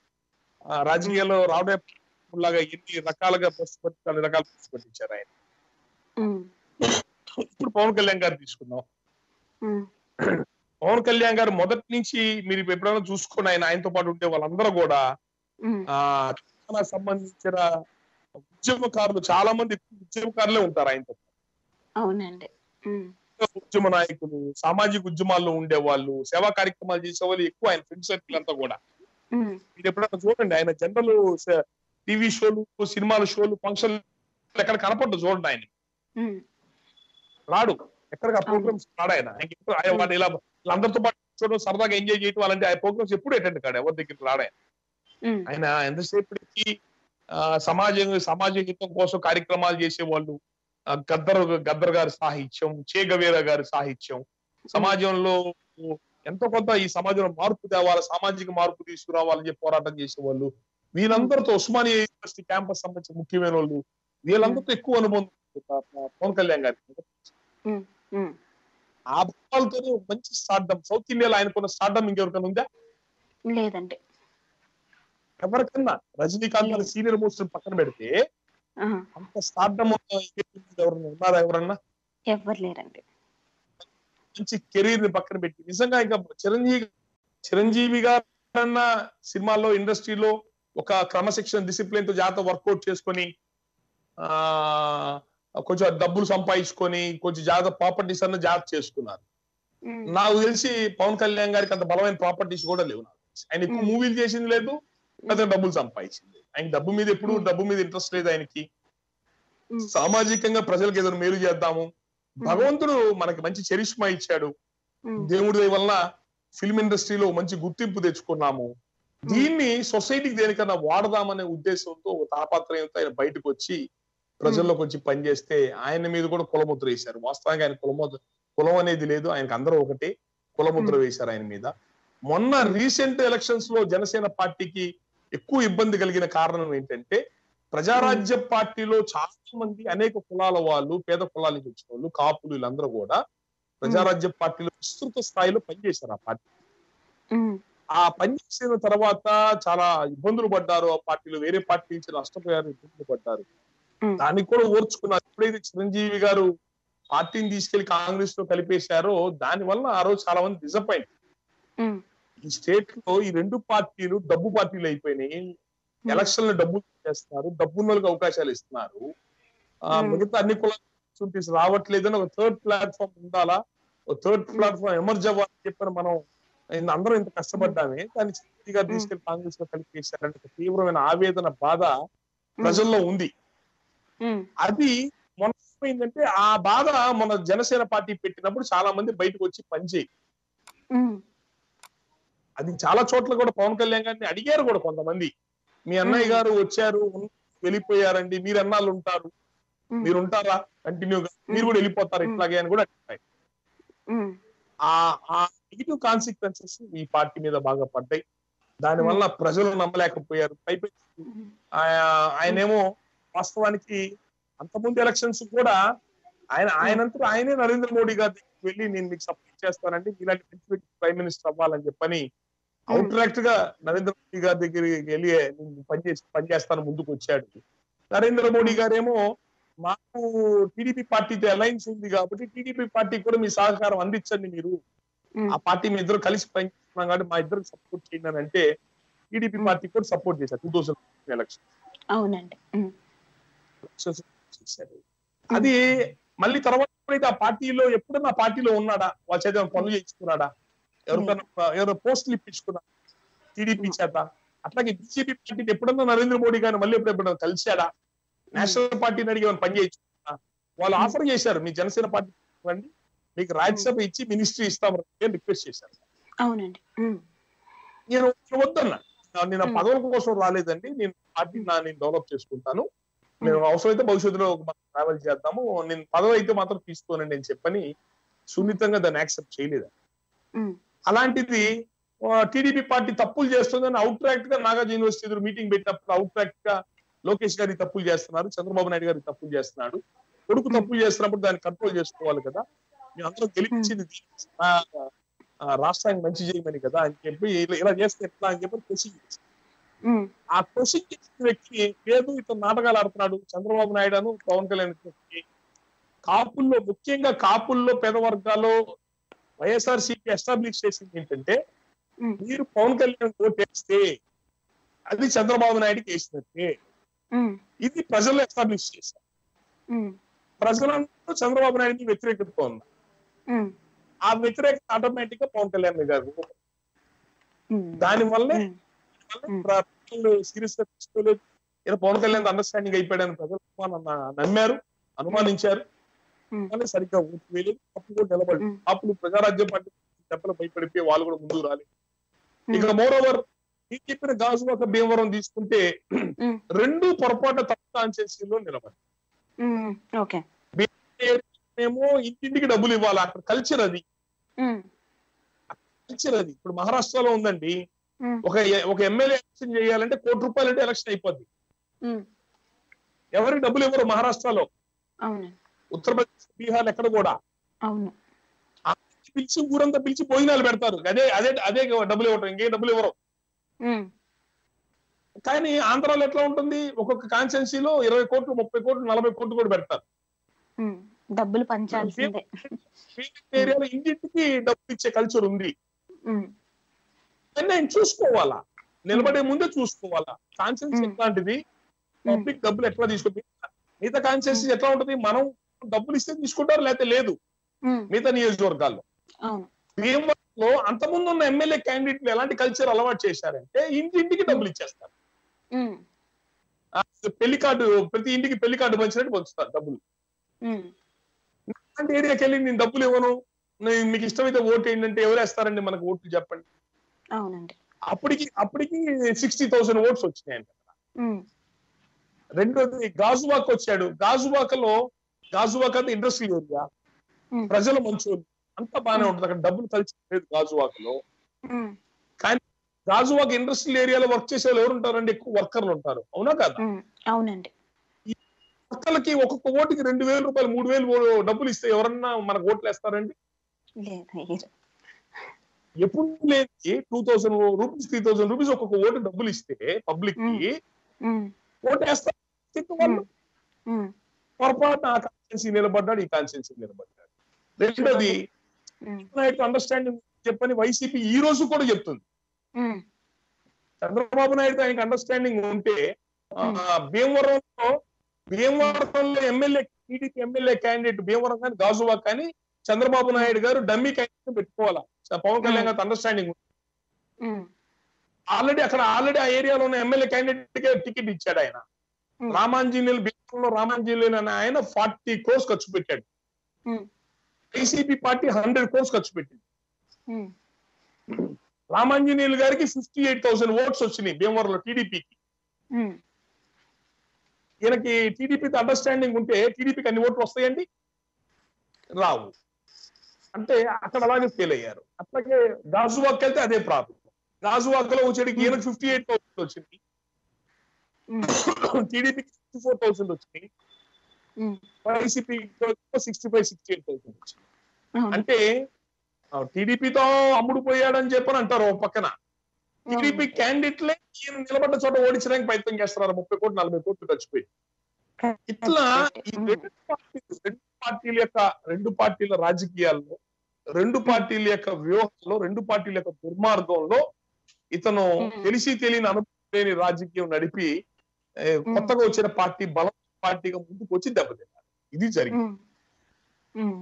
ఆ, రాజకీయాల్లో రావడే లాగా ఎన్ని రకాలుగా బస్సు పట్టి అన్ని రకాల బస్సు పట్టించారు ఆయన ఉమ్, ఇప్పుడు పవన్ కళ్యాణ్ గారు తీసుకుందాం ఉమ్, పవన్ కళ్యాణ్ గారు మొదటి నుంచి మీరు ఎప్పుడైనా చూసుకుని ఆయన ఆయనతో పాటు ఉండే వాళ్ళందరూ కూడా ఉమ్, ఆ తెలంగాణకు సంబంధించిన ఉద్యమకారులు చాలా మంది ఎక్కువ ఉద్యమకారులే ఉంటారు ఆయనతో అవునండి ఉమ్, ఉద్యమ నాయకులు సామాజిక ఉద్యమాల్లో ఉండే వాళ్ళు సేవా కార్యక్రమాలు చేసే వాళ్ళు ఎక్కువ ఆయన ఫ్రెండ్ సర్కిల్ అంతా కూడా ఉమ్, మీరు ఎప్పుడైనా చూడండి ఆయన జనరల్ టీవీ షోలు సినిమాల షోలు ఫంక్షన్ ఎక్కడ కనపడ్డు చూడండి ఆయన ఉమ్, రాడు ఎక్కడ ప్రోగ్రామ్స్ రాడు ఆయన ఆయనకి ఎప్పుడు ఆయన వాడు ఇలా అందరితో పాటు చూడడం సరదాగా ఎంజాయ్ చేయడం అలాంటి ఆ ప్రోగ్రామ్స్ ఎప్పుడు అటెండ్ కాడు ఎవరి దగ్గర రాడు ఆయన ఉమ్, ఆయన ఎంతసేపటికి ఆ, సమాజం సమాజ హితం కోసం కార్యక్రమాలు చేసేవాళ్ళు ఆ, గద్దర్ గద్దర్ గారి సాహిత్యం చేగవేర గారి సాహిత్యం సమాజంలో ఎంతో కొంత ఈ సమాజంలో మార్పు తేవాలి సామాజిక మార్పు తీసుకురావాలని చెప్పి పోరాటం చేసేవాళ్ళు వీళ్ళందరితో ఉస్మానియా యూనివర్సిటీ క్యాంపస్ సంబంధించిన ముఖ్యమైన వాళ్ళు వీళ్ళందరితో ఎక్కువ అనుభవం ఉంది ప- ప- పవన్ కళ్యాణ్ గారికి ఉమ్, ఆ భావాలతో మంచి స్టార్డమ్ సౌత్ ఇండియాలో ఆయనకున్న స్టార్డమ్ ఇంకెవరికైనా ఉందా లేదండి ఎవరికన్నా రజనీకాంత్ గారి సీనియర్ మోస్ట్ పక్కన పెడితే ఆ, అంత స్టార్డమ్ ఎవరన్నా ఉన్నారా ఎవరన్నా ఎవ్వరు లేరండి మంచి కెరీర్ ని పక్కన పెట్టి నిజంగా ఇంకా చిరంజీవి చిరంజీవి గారన్న సినిమాల్లో ఇండస్ట్రీలో ఒక క్రమశిక్షణ డిసిప్లిన్ తో జాగ్రత్త వర్కౌట్ చేసుకొని ఆ కొంచెం డబ్బులు సంపాదించుకొని కొంచెం జాగ్రత్త ప్రాపర్టీస్ అన్న జాగ్రత్త చేసుకున్నారు ఉమ్, నాకు తెలిసి పవన్ కళ్యాణ్ గారికి అంత బలమైన ప్రాపర్టీస్ కూడా లేవు నాకు తెలిసి. ఆయన ఎక్కువ Hmm. మూవీలు చేసింది లేదు అతను డబ్బులు సంపాదించింది ఆయన డబ్బు మీద ఎప్పుడు Hmm. డబ్బు మీద ఇంట్రెస్ట్ లేదు ఆయనకి ఉమ్, సామాజికంగా ప్రజలకు ఏదైనా మేలు చేద్దాము భగవంతుడు మనకి మంచి చరిష్మా ఇచ్చాడు ఉమ్, దేవుడి దయ వల్ల ఫిల్మ్ ఇండస్ట్రీలో మంచి గుర్తింపు తెచ్చుకున్నాము దీన్ని సొసైటీకి దేనికన్నా వాడదామనే ఉద్దేశంతో ఒక తాపత్రయంతో ఆయన బయటకు వచ్చి ప్రజల్లోకి వచ్చి పనిచేస్తే ఆయన మీద కూడా కులముద్ర వేశారు వాస్తవానికి ఆయన కులముద్ర కులం అనేది లేదు ఆయనకు అందరూ ఒకటే కులముద్ర వేశారు ఆయన మీద మొన్న రీసెంట్ ఎలక్షన్స్ లో జనసేన పార్టీకి ఎక్కువ ఇబ్బంది కలిగిన కారణం ఏంటంటే ప్రజారాజ్య పార్టీలో చాలా మంది అనేక కులాల వాళ్ళు పేద కులాల నుంచి వచ్చిన వాళ్ళు కాపులు వీళ్ళందరూ కూడా ప్రజారాజ్య పార్టీలో విస్తృత స్థాయిలో పనిచేశారు ఆ పార్టీ ఉమ్, ఆ పనిచేసిన తర్వాత చాలా ఇబ్బందులు పడ్డారు ఆ పార్టీలో వేరే పార్టీ నుంచి నష్టపోయారు ఇబ్బందులు పడ్డారు ఉమ్, దానికి కూడా ఓర్చుకున్నారు ఎప్పుడైతే చిరంజీవి గారు పార్టీని తీసుకెళ్లి కాంగ్రెస్ లో కలిపేశారో దాని వల్ల ఆ రోజు చాలా మంది డిసప్పాయింట్ ఉమ్, ఈ స్టేట్ లో ఈ రెండు పార్టీలు డబ్బు పార్టీలు అయిపోయినాయి ఎలక్షన్ లో డబ్బులు చేస్తున్నారు డబ్బున్న వాళ్ళకి అవకాశాలు ఇస్తున్నారు ఆ Hmm. మిగతా అన్ని కులాస్ రావట్లేదని ఒక థర్డ్ ప్లాట్ఫామ్ ఉండాలా ఒక థర్డ్ ప్లాట్ఫామ్ ఎమర్జ్ అవ్వాలని చెప్పని మనం ఇంత- అందరం ఇంత కష్టపడ్డామే దాన్ని చిరంజీవి గారు Hmm. తీసుకెళ్లి కాంగ్రెస్ లో కలిపేశారంటే ఒక తీవ్రమైన ఆవేదన బాధ ప్రజల్లో ఉంది ఉమ్, అది మొన్న ఏమైందంటే ఆ బాధ మన జనసేన పార్టీ పెట్టినప్పుడు చాలా మంది బయటకు వచ్చి పనిచేయి ఉమ్, అది చాలా చోట్ల కూడా పవన్ కళ్యాణ్ గారిని అడిగారు కూడా కొంతమంది మీ అన్నయ్య Hmm. గారు వచ్చారు ఉన్- వెళ్ళిపోయారండి మీరు అన్నాళ్ళు ఉంటారు ఉమ్, మీరు ఉంటారా కంటిన్యూగా మీరు కూడా వెళ్ళిపోతారు Hmm. ఇట్లాగే అని కూడా అడిగారు ఉమ్, ఆ ఆ నెగిటివ్ కాన్సిక్వెన్సెస్ ఈ పార్టీ మీద బాగా పడ్డాయి దాని వల్ల ప్రజలు నమ్మలేకపోయారు పైపెచ్చి ఆ- ఆయనేమో వాస్తవానికి అంతకుముందు ఎలక్షన్స్ కూడా ఆయన ఆయనంతా ఆయనే నరేంద్ర మోడీ గారి దగ్గరికి వెళ్ళి నేను మీకు సపోర్ట్ చేస్తానండి ఇలాంటి మంచి వ్యక్తి ప్రైమ్ మినిస్టర్ అవ్వాలని చెప్పని అవుట్రాక్ట్ గా నరేంద్ర మోడీ గారి దగ్గరికి వెళ్ళి నేను పనిచేసి పనిచేస్తాను ముందుకు వచ్చాడు నరేంద్ర మోడీ గారేమో మాకు టీడీపీ పార్టీతో అలయన్స్ ఉంది కాబట్టి టీడీపీ పార్టీకి కూడా మీ సహకారం అందించండి మీరు ఉమ్, ఆ పార్టీ మీ ఇద్దరు కలిసి పనిచేస్తున్నాం కాబట్టి మా ఇద్దరికి సపోర్ట్ చేయండి అని అంటే టీడీపీ పార్టీ కూడా సపోర్ట్ చేశారు టూ థౌసండ్ ఎలక్షన్ అవునండి ఉమ్, ఎలక్షన్స్ చేశారు అది మళ్ళీ తర్వాత ఎప్పుడైతే ఆ పార్టీలో ఎప్పుడన్నా ఆ పార్టీలో ఉన్నాడా వాళ్ళ చేత ఏమైనా పనులు చేయించుకున్నాడా ఎవరికైనా ఎవరో పోస్టులు ఇప్పించుకున్నా టీడీపీ చేత అట్లాగే బీజేపీ పార్టీని ఎప్పుడన్నా నరేంద్ర మోడీ గారిని మళ్ళీ ఎప్పుడు ఎప్పుడన్నా కలిశాడా నేషనల్ పార్టీని అడిగి ఏమైనా పని చేయించుకున్నా వాళ్ళు ఆఫర్ చేశారు మీ జనసేన పార్టీ రండి మీకు రాజ్యసభ ఇచ్చి మినిస్ట్రీ ఇస్తామని రిక్వెస్ట్ చేశారు అవునండి ఉమ్, నేను నేను వద్దన్నా నేను ఆ Hmm. పదవుల కోసం రాలేదండి నేను పార్టీ నా నేను డెవలప్ చేసుకుంటాను నేను అవసరమైతే భవిష్యత్తులో ట్రావెల్ చేద్దాము నేను పదవి అయితే మాత్రం తీసుకోనండి అని చెప్పని సున్నితంగా దాన్ని యాక్సెప్ట్ చేయలేదు ఉమ్, అలాంటిది టీడీపీ పార్టీ తప్పులు చేస్తుందని అవుట్రాక్ట్ గా నాగార్జున యూనివర్సిటీ ఎదురు మీటింగ్ పెట్టినప్పుడు అవుట్రాక్ట్ గా లోకేష్ గారి తప్పులు చేస్తున్నారు చంద్రబాబు నాయుడు గారి తప్పులు చేస్తున్నాడు కొడుకు తప్పులు చేస్తున్నప్పుడు దాన్ని కంట్రోల్ చేసుకోవాలి కదా మేము అందరం గెలిపించింది దీనికి. ఆ, ఆ, రాష్ట్రానికి మంచి చేయమని కదా అని చెప్పి ఇలా- ఇలా చేస్తే ఎట్లా అని చెప్పి క్వశ్చన్ చేశారు. ఉమ్, ఆ క్వశ్చన్ చేసిన వ్యక్తి లేదు ఇతను నాటకాలు ఆడుతున్నాడు చంద్రబాబు నాయుడు అను పవన్ కళ్యాణ్ వ్యక్తి కాపుల్లో ముఖ్యంగా కాపుల్లో పేద వర్గాల్లో వైఎస్ఆర్ సిపి ఎస్టాబ్లిష్ చేసింది ఏంటంటే ఉమ్, మీరు పవన్ కళ్యాణ్ ఓటేస్తే అది చంద్రబాబు నాయుడుకి వేసినట్టే ఉమ్, ఇది ప్రజలు ఎస్టాబ్లిష్ చేశారు ఉమ్, ప్రజలందరూ చంద్రబాబు నాయుడుకి వ్యతిరేకత ఉంది ఉమ్, ఆ వ్యతిరేకత ఆటోమేటిక్ గా పవన్ కళ్యాణ్ గారు ఉమ్, దాని వల్లే ఉమ్, Hmm. ప్రజలు సీరియస్ గా తీసుకోలేదు ఇలా పవన్ కళ్యాణ్ అండర్స్టాండింగ్ అయిపోయాడని ప్రజలు అనుమానం- నమ్మారు అనుమానించారు Hmm. కానీ సరిగ్గా ఓటు వేయలేదు అప్పుడు కూడా నిలబడి Hmm. అప్పుడు ప్రజారాజ్యం పార్టీ దెబ్బలు భయపడిపోయి వాళ్ళు కూడా ముందుకు రాలేదు Hmm. ఇక మోర్ ఓవర్ ఈ చెప్పిన గాజువాక భీమవరం తీసుకుంటే ఉమ్, రెండు పొరపాటు తప్పు కాన్సెన్సీలో నిలబడి ఉమ్, ఓకే ఏమో ఇంటింటికి డబ్బులు ఇవ్వాలి అక్కడ కల్చర్ అది ఉమ్, కల్చర్ అది ఇప్పుడు మహారాష్ట్రలో ఉందండి ఉమ్, ఒక ఒక ఎమ్మెల్యే ఎలక్షన్ చేయాలంటే కోటి రూపాయలు అంటే ఎలక్షన్ అయిపోద్ది ఉమ్, ఎవరికి డబ్బులు ఇవ్వరు మహారాష్ట్రలో అవును ఉత్తరప్రదేశ్ బీహార్ ఎక్కడ కూడా అవును పిలిచి ఊరంతా పిలిచి భోజనాలు పెడతారు అదే అదే అదే డబ్బులు ఇవ్వటం ఇంకేం డబ్బులు ఇవ్వరు ఉమ్, కానీ ఆంధ్రాలో ఎట్లా ఉంటుంది ఒక్కొక్క కాన్స్టెన్సీలో ఇరవై కోట్లు ముప్పై కోట్లు నలభై కోట్లు కూడా పెడతారు ఉమ్, డబ్బులు పంచాల్సిందే ఏరియాలో ఇంటింటికి డబ్బులు ఇచ్చే కల్చర్ ఉంది ఉమ్, కానీ ఆయన చూసుకోవాలా నిలబడే ముందే చూసుకోవాలా కాన్సెన్స్ Hmm. ఎట్లాంటిది పబ్లిక్ డబ్బులు ఎట్లా తీసుకుంటుంది మిగతా కాన్సెన్స్ ఎట్లా ఉంటది మనం డబ్బులు ఇస్తే తీసుకుంటారు లేకపోతే లేదు ఉమ్, మిగతా నియోజకవర్గాల్లో అవును భీమవరంలో అంతకుముందు ఉన్న ఎమ్మెల్యే క్యాండిడేట్లు ఎలాంటి కల్చర్ అలవాటు చేశారంటే ఇంటింటికి డబ్బులు ఇచ్చేస్తారు ఉమ్, ఆ, పెళ్లి కార్డు ప్రతి ఇంటికి పెళ్లి కార్డు పంచినట్టు పంచుతారు డబ్బులు ఉమ్, అంటే ఏరియాకి వెళ్ళి నేను డబ్బులు ఇవ్వను నేను మీకు ఇష్టమైతే ఓటు ఏంటంటే ఎవరు వేస్తారండి మనకు ఓట్లు చెప్పండి అవునండి అప్పటికి అప్పటికి సిక్స్టీ థౌసండ్ ఓట్స్ వచ్చినాయంట ఉమ్, రెండోది గాజువాక్ వచ్చాడు గాజువాకలో గాజువాక్ అంటే ఇండస్ట్రియల్ ఏరియా ఉమ్, ప్రజల మంచోళ్ళు అంతా బాగానే ఉంటుంది అక్కడ డబ్బులు కలిసి లేదు గాజువాకలో ఉమ్, గాజువాక్ ఇండస్ట్రియల్ ఏరియాలో వర్క్ చేసే వాళ్ళు ఎవరు ఉంటారండి ఎక్కువ వర్కర్లు ఉంటారు అవునా కదా ఉమ్, అవునండి వర్కర్లకి ఒక్కొక్క ఓటుకి రెండు వేల రూపాయలు మూడు వేలు డబ్బులు ఇస్తే ఎవరన్నా మనకు ఓట్లు వేస్తారండి లేదు వేయరు. ఎప్పుడు లేని two thousand rupees three thousand rupees ఒక్కొక్క ఓటు డబ్బులు ఇస్తే పబ్లిక్ కి ఉమ్, ఓటు వేస్తారు వాళ్ళు ఉమ్, పొరపాటు ఆ కాన్స్టెన్సీ నిలబడ్డాడు ఈ కాన్స్టెన్సీ నిలబడ్డాడు రెండోది ఉమ్, నాయుడు అండర్స్టాండింగ్ చెప్పని వైసీపీ ఈ రోజు కూడా చెప్తుంది ఉమ్, చంద్రబాబు నాయుడు ఆయనకి అండర్స్టాండింగ్ ఉంటే ఆ, భీమవరంలో భీమవరంలో MLA TDP MLA candidate Bhimavaram కానీ గాజువా కానీ చంద్రబాబు నాయుడు గారు డమ్మీ క్యాండిడేట్ పెట్టుకోవాలా పవన్ కళ్యాణ్ గారు అండర్స్టాండింగ్ ఉమ్, ఆల్రెడీ అక్కడ ఆల్రెడీ ఆ ఏరియాలో ఉన్న ఎమ్మెల్యే క్యాండిడేట్ కి టికెట్ ఇచ్చాడు ఆయన ఉమ్, రామాంజనేయులు భీమవరంలో రామాంజనేయులు అనే ఆయన ఫార్టీ క్రోర్స్ ఖర్చు పెట్టాడు um, YCP party hundred crores ఖర్చు పెట్టింది ఉమ్, రామాంజనేయులు గారికి ఫిఫ్టీ ఎయిట్ థౌసండ్ ఓట్స్ వచ్చినాయి భీమవరంలో టీడీపీకి ఉమ్, ఈయనకి టీడీపీతో అండర్స్టాండింగ్ ఉంటే టీడీపీకి అన్ని ఓట్లు వస్తాయండి రావు అంటే అక్కడ అలాగే ఫెయిల్ అయ్యారు అట్లాగే గాజువాక్ వెళ్తే అదే ప్రాబ్లం గాజువాక్ లో వచ్చేటికి ఈయనకు ఫిఫ్టీ ఎయిట్ థౌసండ్ వచ్చింది ఉమ్, టీడీపీకి సిక్స్టీ ఫోర్ థౌసండ్ వచ్చింది um, YCP sixty five sixty eight thousand వచ్చింది అవును. అంటే టీడీపీతో అమ్ముడు పోయాడని చెప్పని అంటారు ఓ పక్కన టీడీపీ క్యాండిడేట్లే ఈయన నిలబడ్డ చోట ఓడించడానికి ప్రయత్నం చేస్తున్నారు ముప్పై కోట్లు నలభై కోట్లు ఖర్చుపెట్టి ఇట్లా ఈ ఉమ్, రెండు పార్టీలు రెండు పార్టీల యొక్క రెండు పార్టీల రాజకీయాల్లో రెండు పార్టీల యొక్క వ్యూహంలో రెండు పార్టీల యొక్క దుర్మార్గంలో ఇతను ఉమ్. తెలిసి తెలియని అనుభవం లేని రాజకీయం నడిపి ఏ, కొత్తగా వచ్చిన పార్టీ బలం పార్టీగా ముందుకు వచ్చి దెబ్బతిన్నారు ఇది జరిగింది ఉమ్, ఉమ్.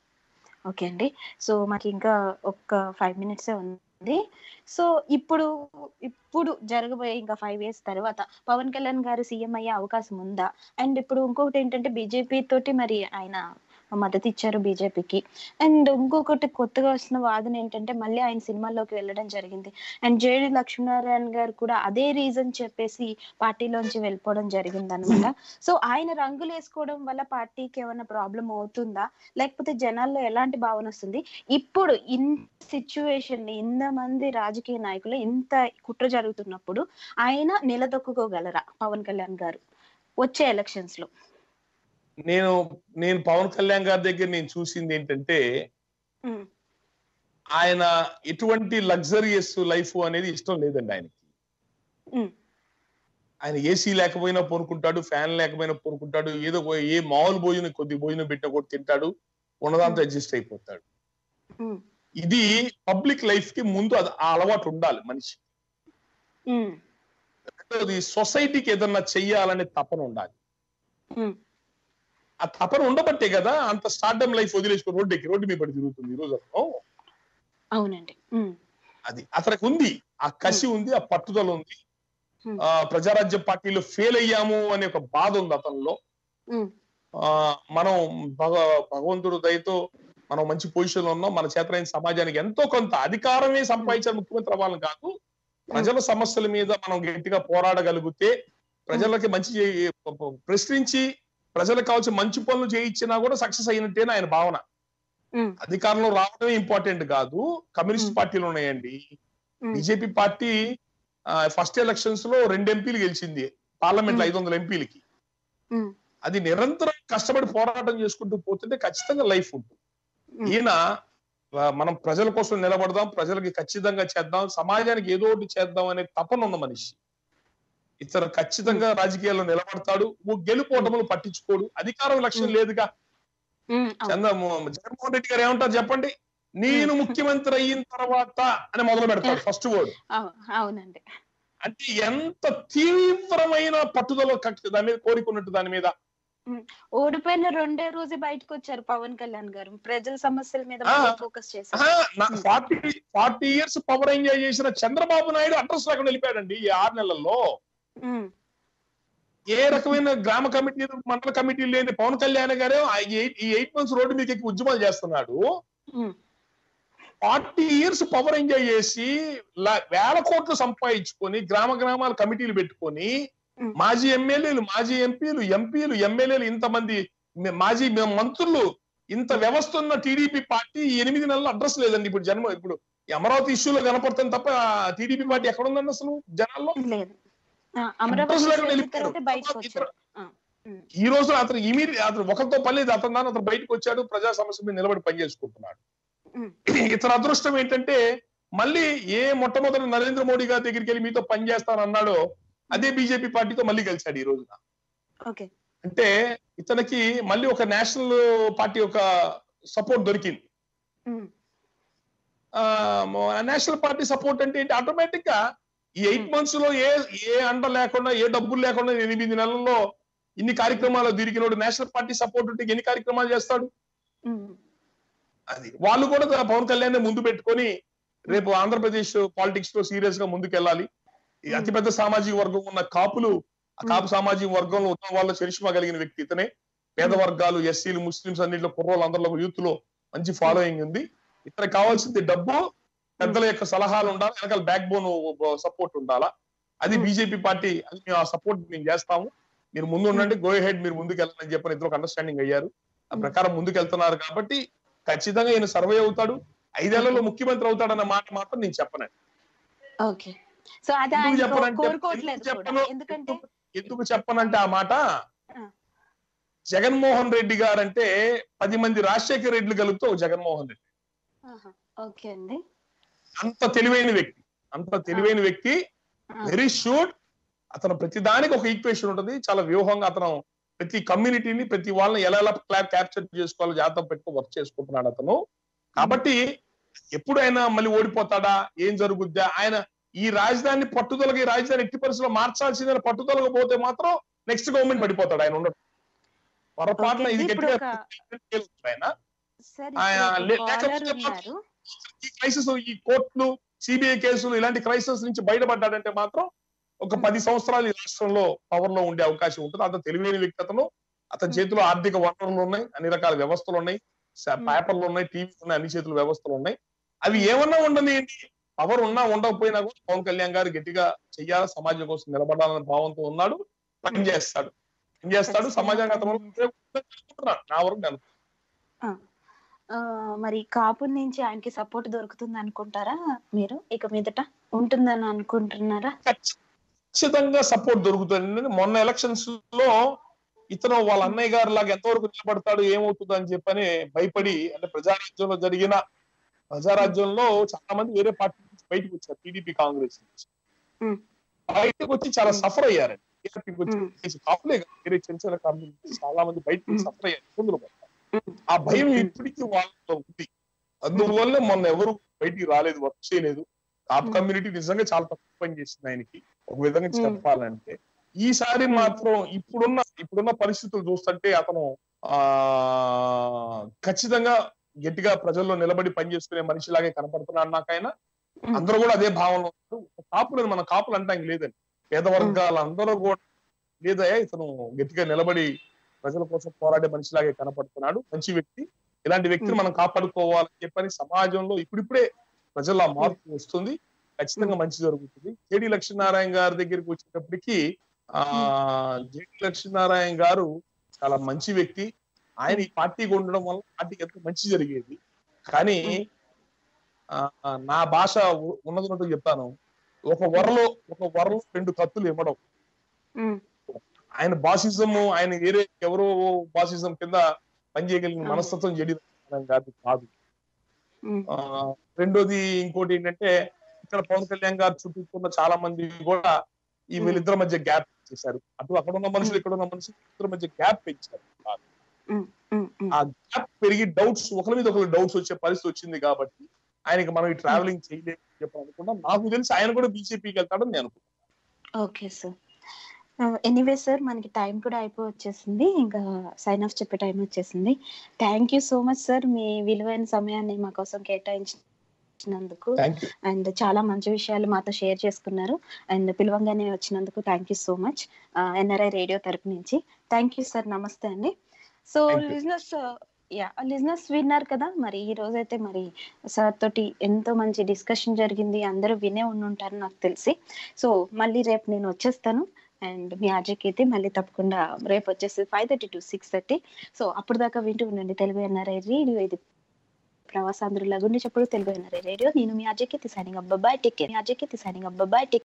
ఓకే అండి సో మాకు ఇంకా ఒక్క ఫైవ్ మినిట్సే ఉంది సో ఇప్పుడు ఇప్పుడు జరగబోయే ఇంకా ఫైవ్ ఇయర్స్ తర్వాత పవన్ కళ్యాణ్ గారు సీఎం అయ్యే అవకాశం ఉందా అండ్ ఇప్పుడు ఇంకొకటి ఏంటంటే బీజేపీ తోటి మరి ఆయన మద్దతు ఇచ్చారు బీజేపీకి అండ్ ఇంకొకటి కొత్తగా వస్తున్న వాదన ఏంటంటే మళ్ళీ ఆయన సినిమాల్లోకి వెళ్ళడం జరిగింది అండ్ జేడి లక్ష్మీనారాయణ గారు కూడా అదే రీజన్ చెప్పేసి పార్టీలోంచి వెళ్ళిపోవడం జరిగింది అనమాట సో ఆయన రంగులు వేసుకోవడం వల్ల పార్టీకి ఏమైనా ప్రాబ్లం అవుతుందా లేకపోతే జనాల్లో ఎలాంటి భావన వస్తుంది ఇప్పుడు ఇన్ సిచ్యువేషన్ ఇంత మంది రాజకీయ నాయకులు ఇంత కుట్ర జరుగుతున్నప్పుడు ఆయన నిలదొక్కుకోగలరా పవన్ కళ్యాణ్ గారు వచ్చే ఎలక్షన్స్ లో నేను నేను పవన్ కళ్యాణ్ గారి దగ్గర నేను చూసింది ఏంటంటే ఉమ్, ఆయన ఎటువంటి లగ్జరియస్ లైఫ్ అనేది ఇష్టం లేదండి ఆయనకి ఉమ్, ఆయన ఏసీ లేకపోయినా పొనుకుంటాడు ఫ్యాన్ లేకపోయినా పొనుకుంటాడు ఏదో ఒక- ఏ మామూలు భోజనం కొద్ది భోజనం పెట్టినా కూడా తింటాడు ఉన్నదాంతో అడ్జస్ట్ అయిపోతాడు ఉమ్, ఇది పబ్లిక్ లైఫ్ కి ముందు అది ఆ అలవాటు ఉండాలి మనిషి ఉమ్, రెండోది సొసైటీకి ఏదన్నా చెయ్యాలనే తపన ఉండాలి ఉమ్, ఆ తపన ఉండబట్టే కదా అంత స్టార్డమ్ లైఫ్ వదిలేసుకుని రోడ్డు ఎక్కి రోడ్డు మీద పడి తిరుగుతుంది ఈ రోజు అతను అవునండి ఉమ్, అది అతనికి ఉంది ఆ కసి ఉంది ఆ పట్టుదల ఉంది Hmm. ఆ ప్రజారాజ్య పార్టీలో ఫెయిల్ అయ్యాము అనే ఒక బాధ ఉంది అతనిలో ఉమ్, ఆ మనం భగ భగవంతుడు దయతో మనం మంచి పొజిషన్ లో ఉన్నాం మన చేతనైన సమాజానికి ఎంతో కొంత అధికారమే సంపాదించాలి ముఖ్యమంత్రి అవ్వాలని కాదు ప్రజల సమస్యల మీద మనం గట్టిగా పోరాడగలిగితే ప్రజలకి మంచి చే- ప్రశ్నించి ప్రజలకు కావాల్సిన మంచి పనులు చేయించినా కూడా సక్సెస్ అయినట్టేనే ఆయన భావన ఉమ్, అధికారంలో రావడమే ఇంపార్టెంట్ కాదు కమ్యూనిస్ట్ Hmm. పార్టీలు ఉన్నాయండి um, BJP party first elections లో రెండు ఎంపీలు గెలిచింది పార్లమెంట్ లో Hmm. ఐదు వందల ఎంపీలకి ఉమ్, అది నిరంతరం కష్టపడి పోరాటం చేసుకుంటూ పోతుంటే ఖచ్చితంగా లైఫ్ ఉంటుంది ఉమ్, ఈయన ఆ, మనం ప్రజల కోసం నిలబడదాం ప్రజలకి ఖచ్చితంగా చేద్దాం సమాజానికి ఏదో ఒకటి చేద్దాం అనే తపన ఉన్న మనిషి ఇతను ఖచ్చితంగా రాజకీయాల్లో నిలబడతాడు ఓ గెలుపోటములు పట్టించుకోడు అధికారం లక్ష్యం Hmm. లేదుగా ఉమ్, అవును. చంద్ర జగన్మోహన్ రెడ్డి గారు ఏమంటారు చెప్పండి నేను ముఖ్యమంత్రి అయిన తర్వాత అని మొదలు పెడతాడు ఫస్ట్ వర్డ్ అవు- అవునండి అంటే ఎంత తీవ్రమైన పట్టుదల కక్ష- దాని మీద కోరికున్నట్టు దాని మీద ఓడిపోయిన రెండే రోజు బయటకు వచ్చారు పవన్ కళ్యాణ్ గారు ప్రజల సమస్యల మీద ఆ. ఫోకస్ చేశారు forty forty years power enjoy చేసిన చంద్రబాబు నాయుడు అడ్రస్ లేకుండా వెళ్ళిపోయాడండి ఈ ఆరు నెలల్లో ఉమ్, ఏ రకమైన గ్రామ కమిటీ మండల కమిటీ లేని పవన్ కళ్యాణ్ గారు ఆ ఎయిట్- ఈ ఎయిట్ మంత్స్ రోడ్డు మీకు ఎక్కి ఉద్యమాలు చేస్తున్నాడు um, forty years power enjoy చేసి ల- వేల కోట్లు సంపాదించుకొని గ్రామ గ్రామాల కమిటీలు పెట్టుకొని ఉమ్. మాజీ ఎమ్మెల్యేలు మాజీ ఎంపీలు ఎంపీలు ఎమ్మెల్యేలు ఇంతమంది మ- మాజీ మ- మంత్రులు ఇంత వ్యవస్థ ఉన్న టీడీపీ పార్టీ ఈ ఎనిమిది నెలలు అడ్రస్ లేదండి ఇప్పుడు జన్మ ఇప్పుడు ఈ అమరావతి ఇష్యూలో కనపడుతుంది తప్ప టీడీపీ పార్టీ ఎక్కడ ఉందండి అసలు జనాల్లో లేదు ఆ, అమరావతి అడ్రస్ లేకుండా జరిగిన వెళ్ళిపోయారు. తర్వాత బయటకు వచ్చారు ఆ, ఉమ్, ఈ రోజు అతను ఇమీడియట్ అతను ఒకరితో పని లేదు అతను దాని అతను బయటకు వచ్చాడు ప్రజా సమస్య మీద నిలబడి పనిచేసుకుంటున్నాడు ఉమ్, ఇతని అదృష్టం ఏంటంటే మళ్ళీ ఏ మొట్టమొదటి నరేంద్ర మోడీ గారి దగ్గరికి వెళ్ళి మీతో పని చేస్తానన్నాడో అదే బీజేపీ పార్టీతో మళ్ళీ కలిశాడు ఈ రోజున ఓకే అంటే ఇతనికి మళ్ళీ ఒక నేషనల్ పార్టీ ఒక సపోర్ట్ దొరికింది ఉమ్, నేషనల్ పార్టీ సపోర్ట్ అంటే ఏంటి ఆటోమేటిక్ గా ఈ ఎయిట్ మంత్స్ లో ఏ ఏ అండ లేకుండా ఏ డబ్బులు లేకుండా ఎనిమిది నెలల్లో ఇన్ని కార్యక్రమాలు తిరిగినోడు నేషనల్ పార్టీ సపోర్ట్ ఉంటే ఎన్ని కార్యక్రమాలు చేస్తాడు ఉమ్, అది వాళ్ళు కూడా పవన్ కళ్యాణ్ ముందు పెట్టుకొని రేపు ఆంధ్రప్రదేశ్ పాలిటిక్స్ లో సీరియస్ గా ముందుకెళ్ళాలి ఈ అతిపెద్ద సామాజిక వర్గం ఉన్న కాపులు ఆ కాపు సామాజిక వర్గంలో ఉన్న వాళ్ళ చరిష్మా కలిగిన వ్యక్తి ఇతనే పేద వర్గాలు ఎస్సీలు ముస్లింస్ అన్నింటిలో కుర్రోళ్ళు అందరిలో యూత్ లో మంచి ఫాలోయింగ్ ఉంది ఇతనికి కావాల్సింది డబ్బు పెద్దల యొక్క సలహాలు ఉండాలి వెనకాల బ్యాక్ బోన్ సపోర్ట్ ఉండాలా అది Hmm. బీజేపీ పార్టీ అది మేము ఆ సపోర్ట్ మేము చేస్తాము మీరు ముందు ఉండండి గో హెడ్ మీరు ముందుకు వెళ్ళాలని చెప్పని ఇద్దరు అండర్స్టాండింగ్ అయ్యారు ఆ Hmm. ప్రకారం ముందుకు వెళ్తున్నారు కాబట్టి ఖచ్చితంగా ఈయన సర్వే అవుతాడు ఐదేళ్లలో ముఖ్యమంత్రి అవుతాడన్న మాట మాత్రం నేను చెప్పనండి ఓకే సో అది ఎందుకు ఆయన చెప్పనంటే కోరుకోవట్లేదు ఎందుకు కూడా చెప్పను? ఎందుకంటే ఎందుకు- ఎందుకు చెప్పనంటే ఆ మాట ఆ. జగన్మోహన్ రెడ్డి గారు అంటే పది మంది రాజశేఖర రెడ్లు కలుపుతూ ఒక జగన్మోహన్ రెడ్డి ఆహా, ఓకే అండి అంత తెలివైన వ్యక్తి అంత తెలివైన వ్యక్తి ఆ, వెరీ షూర్ అతను ప్రతి దానికి ఒక ఈక్వేషన్ ఉంటుంది చాలా వ్యూహంగా అతను ప్రతి కమ్యూనిటీని ప్రతి వాళ్ళని ఎలా ఎలా క్యాప్చర్ చేసుకోవాలో జాగ్రత్త పెట్టుకో వర్క్ చేసుకుంటున్నాడు అతను కాబట్టి ఎప్పుడు ఆయన మళ్ళీ ఓడిపోతాడా ఏం జరుగుద్దా ఆయన ఈ రాజధాని పట్టుదలగా ఈ రాజధాని ఎట్టి పరిస్థితుల్లో మార్చాల్సిందని పట్టుదలగా పోతే మాత్రం నెక్స్ట్ గవర్నమెంట్ పడిపోతాడు ఆయన ఉండడు పొరపాటున ఓకే, ఇది ఇప్పుడు గట్టిగా ఒక- ఆయన సరే ఆ, ఇప్పుడు లే- ఒక caller లేకపోతే ఉన్నారు ఈ క్రైసిస్ ఈ కోర్టులు సిబిఐ కేసులు ఇలాంటి క్రైసిస్ నుంచి బయటపడ్డాడంటే మాత్రం ఒక పది సంవత్సరాలు ఈ రాష్ట్రంలో పవర్ లో ఉండే అవకాశం ఉంటుంది అంత తెలివైన వ్యక్తి అతను అతని చేతిలో ఆర్థిక వనరులు ఉన్నాయి అన్ని రకాల వ్యవస్థలు ఉన్నాయి స- Hmm. పేపర్లు ఉన్నాయి టీవీ ఉన్నాయి అన్ని చేతుల వ్యవస్థలు ఉన్నాయి అవి ఏమన్నా ఉండని ఏంటి పవర్ ఉన్నా ఉండకపోయినా కూడా పవన్ కళ్యాణ్ గారు గట్టిగా చెయ్యాలి సమాజం కోసం నిలబడాలనే భావంతో ఉన్నాడు పని చేస్తాడు పని చేస్తాడు సమాజానికి అతను అనుకుంటున్నాడు. నా వరకు నేను ఆ, మరి కాపు నుంచి ఆయనకి సపోర్ట్ దొరుకుతుంది అనుకుంటారా మీరు ఇక మీదట ఉంటుందని అనుకుంటున్నారా ఖచ్చితంగా సపోర్ట్ దొరుకుతుంది మొన్న ఎలక్షన్స్ లో ఇతను వాళ్ళ అన్నయ్య గారు లాగా ఎంతవరకు నిలబడతాడు ఏమవుతుంది అని చెప్పని భయపడి అంటే ప్రజారాజ్యంలో జరిగిన ప్రజారాజ్యంలో చాలా మంది వేరే పార్టీ నుంచి బయటకు వచ్చారు టీడీపీ కాంగ్రెస్ నుంచి Hmm. బయటకు వచ్చి చాలా Hmm. సఫర్ అయ్యారండి టీడీపీకి వచ్చి Hmm. కాపులే కాదు, వేరే చిన్న చిన్న కంపెనీ చాలా మంది బయటకు Hmm. సఫర్ అయ్యారు ఇబ్బందులు పడ్డారు. Hmm. ఆ భయం Hmm. ఇప్పటికీ వాళ్ళలో ఉంది అందువల్ల మొన్న ఎవరు బయటికి రాలేదు వర్క్ చేయలేదు కాపు Hmm. కమ్యూనిటీ నిజంగా చాలా తక్కువ పని చేసింది ఆయనకి ఒక విధంగా Hmm. చెప్పాలంటే ఈసారి Hmm. మాత్రం ఇప్పుడున్న ఇప్పుడున్న పరిస్థితులు చూస్తుంటే అతను ఆ ఖచ్చితంగా గట్టిగా ప్రజల్లో నిలబడి పనిచేసుకునే మనిషిలాగే కనపడుతున్నాడు నాకు ఆయన Hmm. అందరూ కూడా అదే భావనలో ఉన్నారు కాపులు మన కాపులు అంటాం లేదండి పేద వర్గాలు అందరూ కూడా లేదయ్యా ఇతను గట్టిగా నిలబడి ప్రజల కోసం పోరాడే మనిషిలాగే కనపడుతున్నాడు మంచి వ్యక్తి ఇలాంటి వ్యక్తిని Hmm. మనం కాపాడుకోవాలని చెప్పని సమాజంలో ఇప్పుడిప్పుడే ప్రజల్లో ఆ మార్పు వస్తుంది ఖచ్చితంగా మంచి జరుగుతుంది జేడి లక్ష్మీనారాయణ గారి దగ్గరికి వచ్చేటప్పటికి ఆ జేడి లక్ష్మీనారాయణ గారు చాలా మంచి వ్యక్తి ఆయన ఈ పార్టీకి ఉండడం వల్ల పార్టీకి ఎంతో మంచి జరిగేది కానీ ఆ, నా భాష ఉ- ఉన్నదన్నట్టు చెప్తాను ఒక వరలో ఒక వరలో రెండు కత్తులు ఇవ్వడం ఉమ్, ఆయన బాసిజం ఆయన వేరే ఎవరో బాసిజం కింద పనిచేయగలిగిన అవును. మనస్తత్వం జడి కాదు కాదు ఉమ్, ఆ, రెండోది ఇంకోటి ఏంటంటే ఇక్కడ పవన్ కళ్యాణ్ గారు చుట్టూ చాలా మంది కూడా ఈ Hmm. వీళ్ళిద్దరి మధ్య గ్యాప్ చేశారు అటు అక్కడ ఉన్న మనుషులు ఇక్కడ ఉన్న మనుషులు ఇద్దరి మధ్య గ్యాప్ పెంచారు ఉమ్, ఉమ్, ఉమ్. ఆ గ్యాప్ పెరిగి డౌట్స్ ఒకరి మీద ఒకరు డౌట్స్ వచ్చే పరిస్థితి వచ్చింది కాబట్టి ఆయనకి మనం ఈ ట్రావెలింగ్ చేయలేము అని చెప్పి అనుకున్నాం నాకు తెలిసి ఆయన కూడా బీజేపీకి వెళ్తాడని నేను అనుకుంటున్నాను ఓకే సార్ ఎనీవే సార్ మనకి టైం కూడా అయిపోయి వచ్చేసింది ఇంకా సైన్ ఆఫ్ చెప్పే టైం వచ్చేసింది thank you so much sir మీ విలువైన సమయాన్ని మా కోసం కేటాయించినందుకు థ్యాంక్ యూ అండ్ చాలా మంచి విషయాలు మాతో షేర్ చేసుకున్నారు అండ్ పిలవంగానే వచ్చినందుకు thank you so much NRI radio తరపు నుంచి థ్యాంక్ యూ సార్ నమస్తే అండి so Thank you. Listeners yeah listeners విన్నారు కదా మరి ఈ రోజైతే మరి సార్ తోటి ఎంతో మంచి డిస్కషన్ జరిగింది అందరూ వినే ఉండుంటారు నాకు తెలిసి సో మళ్ళీ రేపు నేను వచ్చేస్తాను అండ్ మీ ఆర్జేకి అయితే మళ్ళీ తప్పకుండా రేపు వచ్చేసి five thirty to six thirty so అప్పుడు దాకా వింటూ ఉండండి తెలుగు ఎన్ఆర్ఐ రేడియో ఇది ప్రవాసాంధ్రుల గుండె చెప్పుడు తెలుగు ఎన్ఆర్ఐ రేడియో నేను మీ అజయ్ కీర్తి సైనింగ్ అబ్బాయి టేక్ కేర్ మీ అజయ్ కీర్తి సైనింగ్ అబ్బాయి టేక్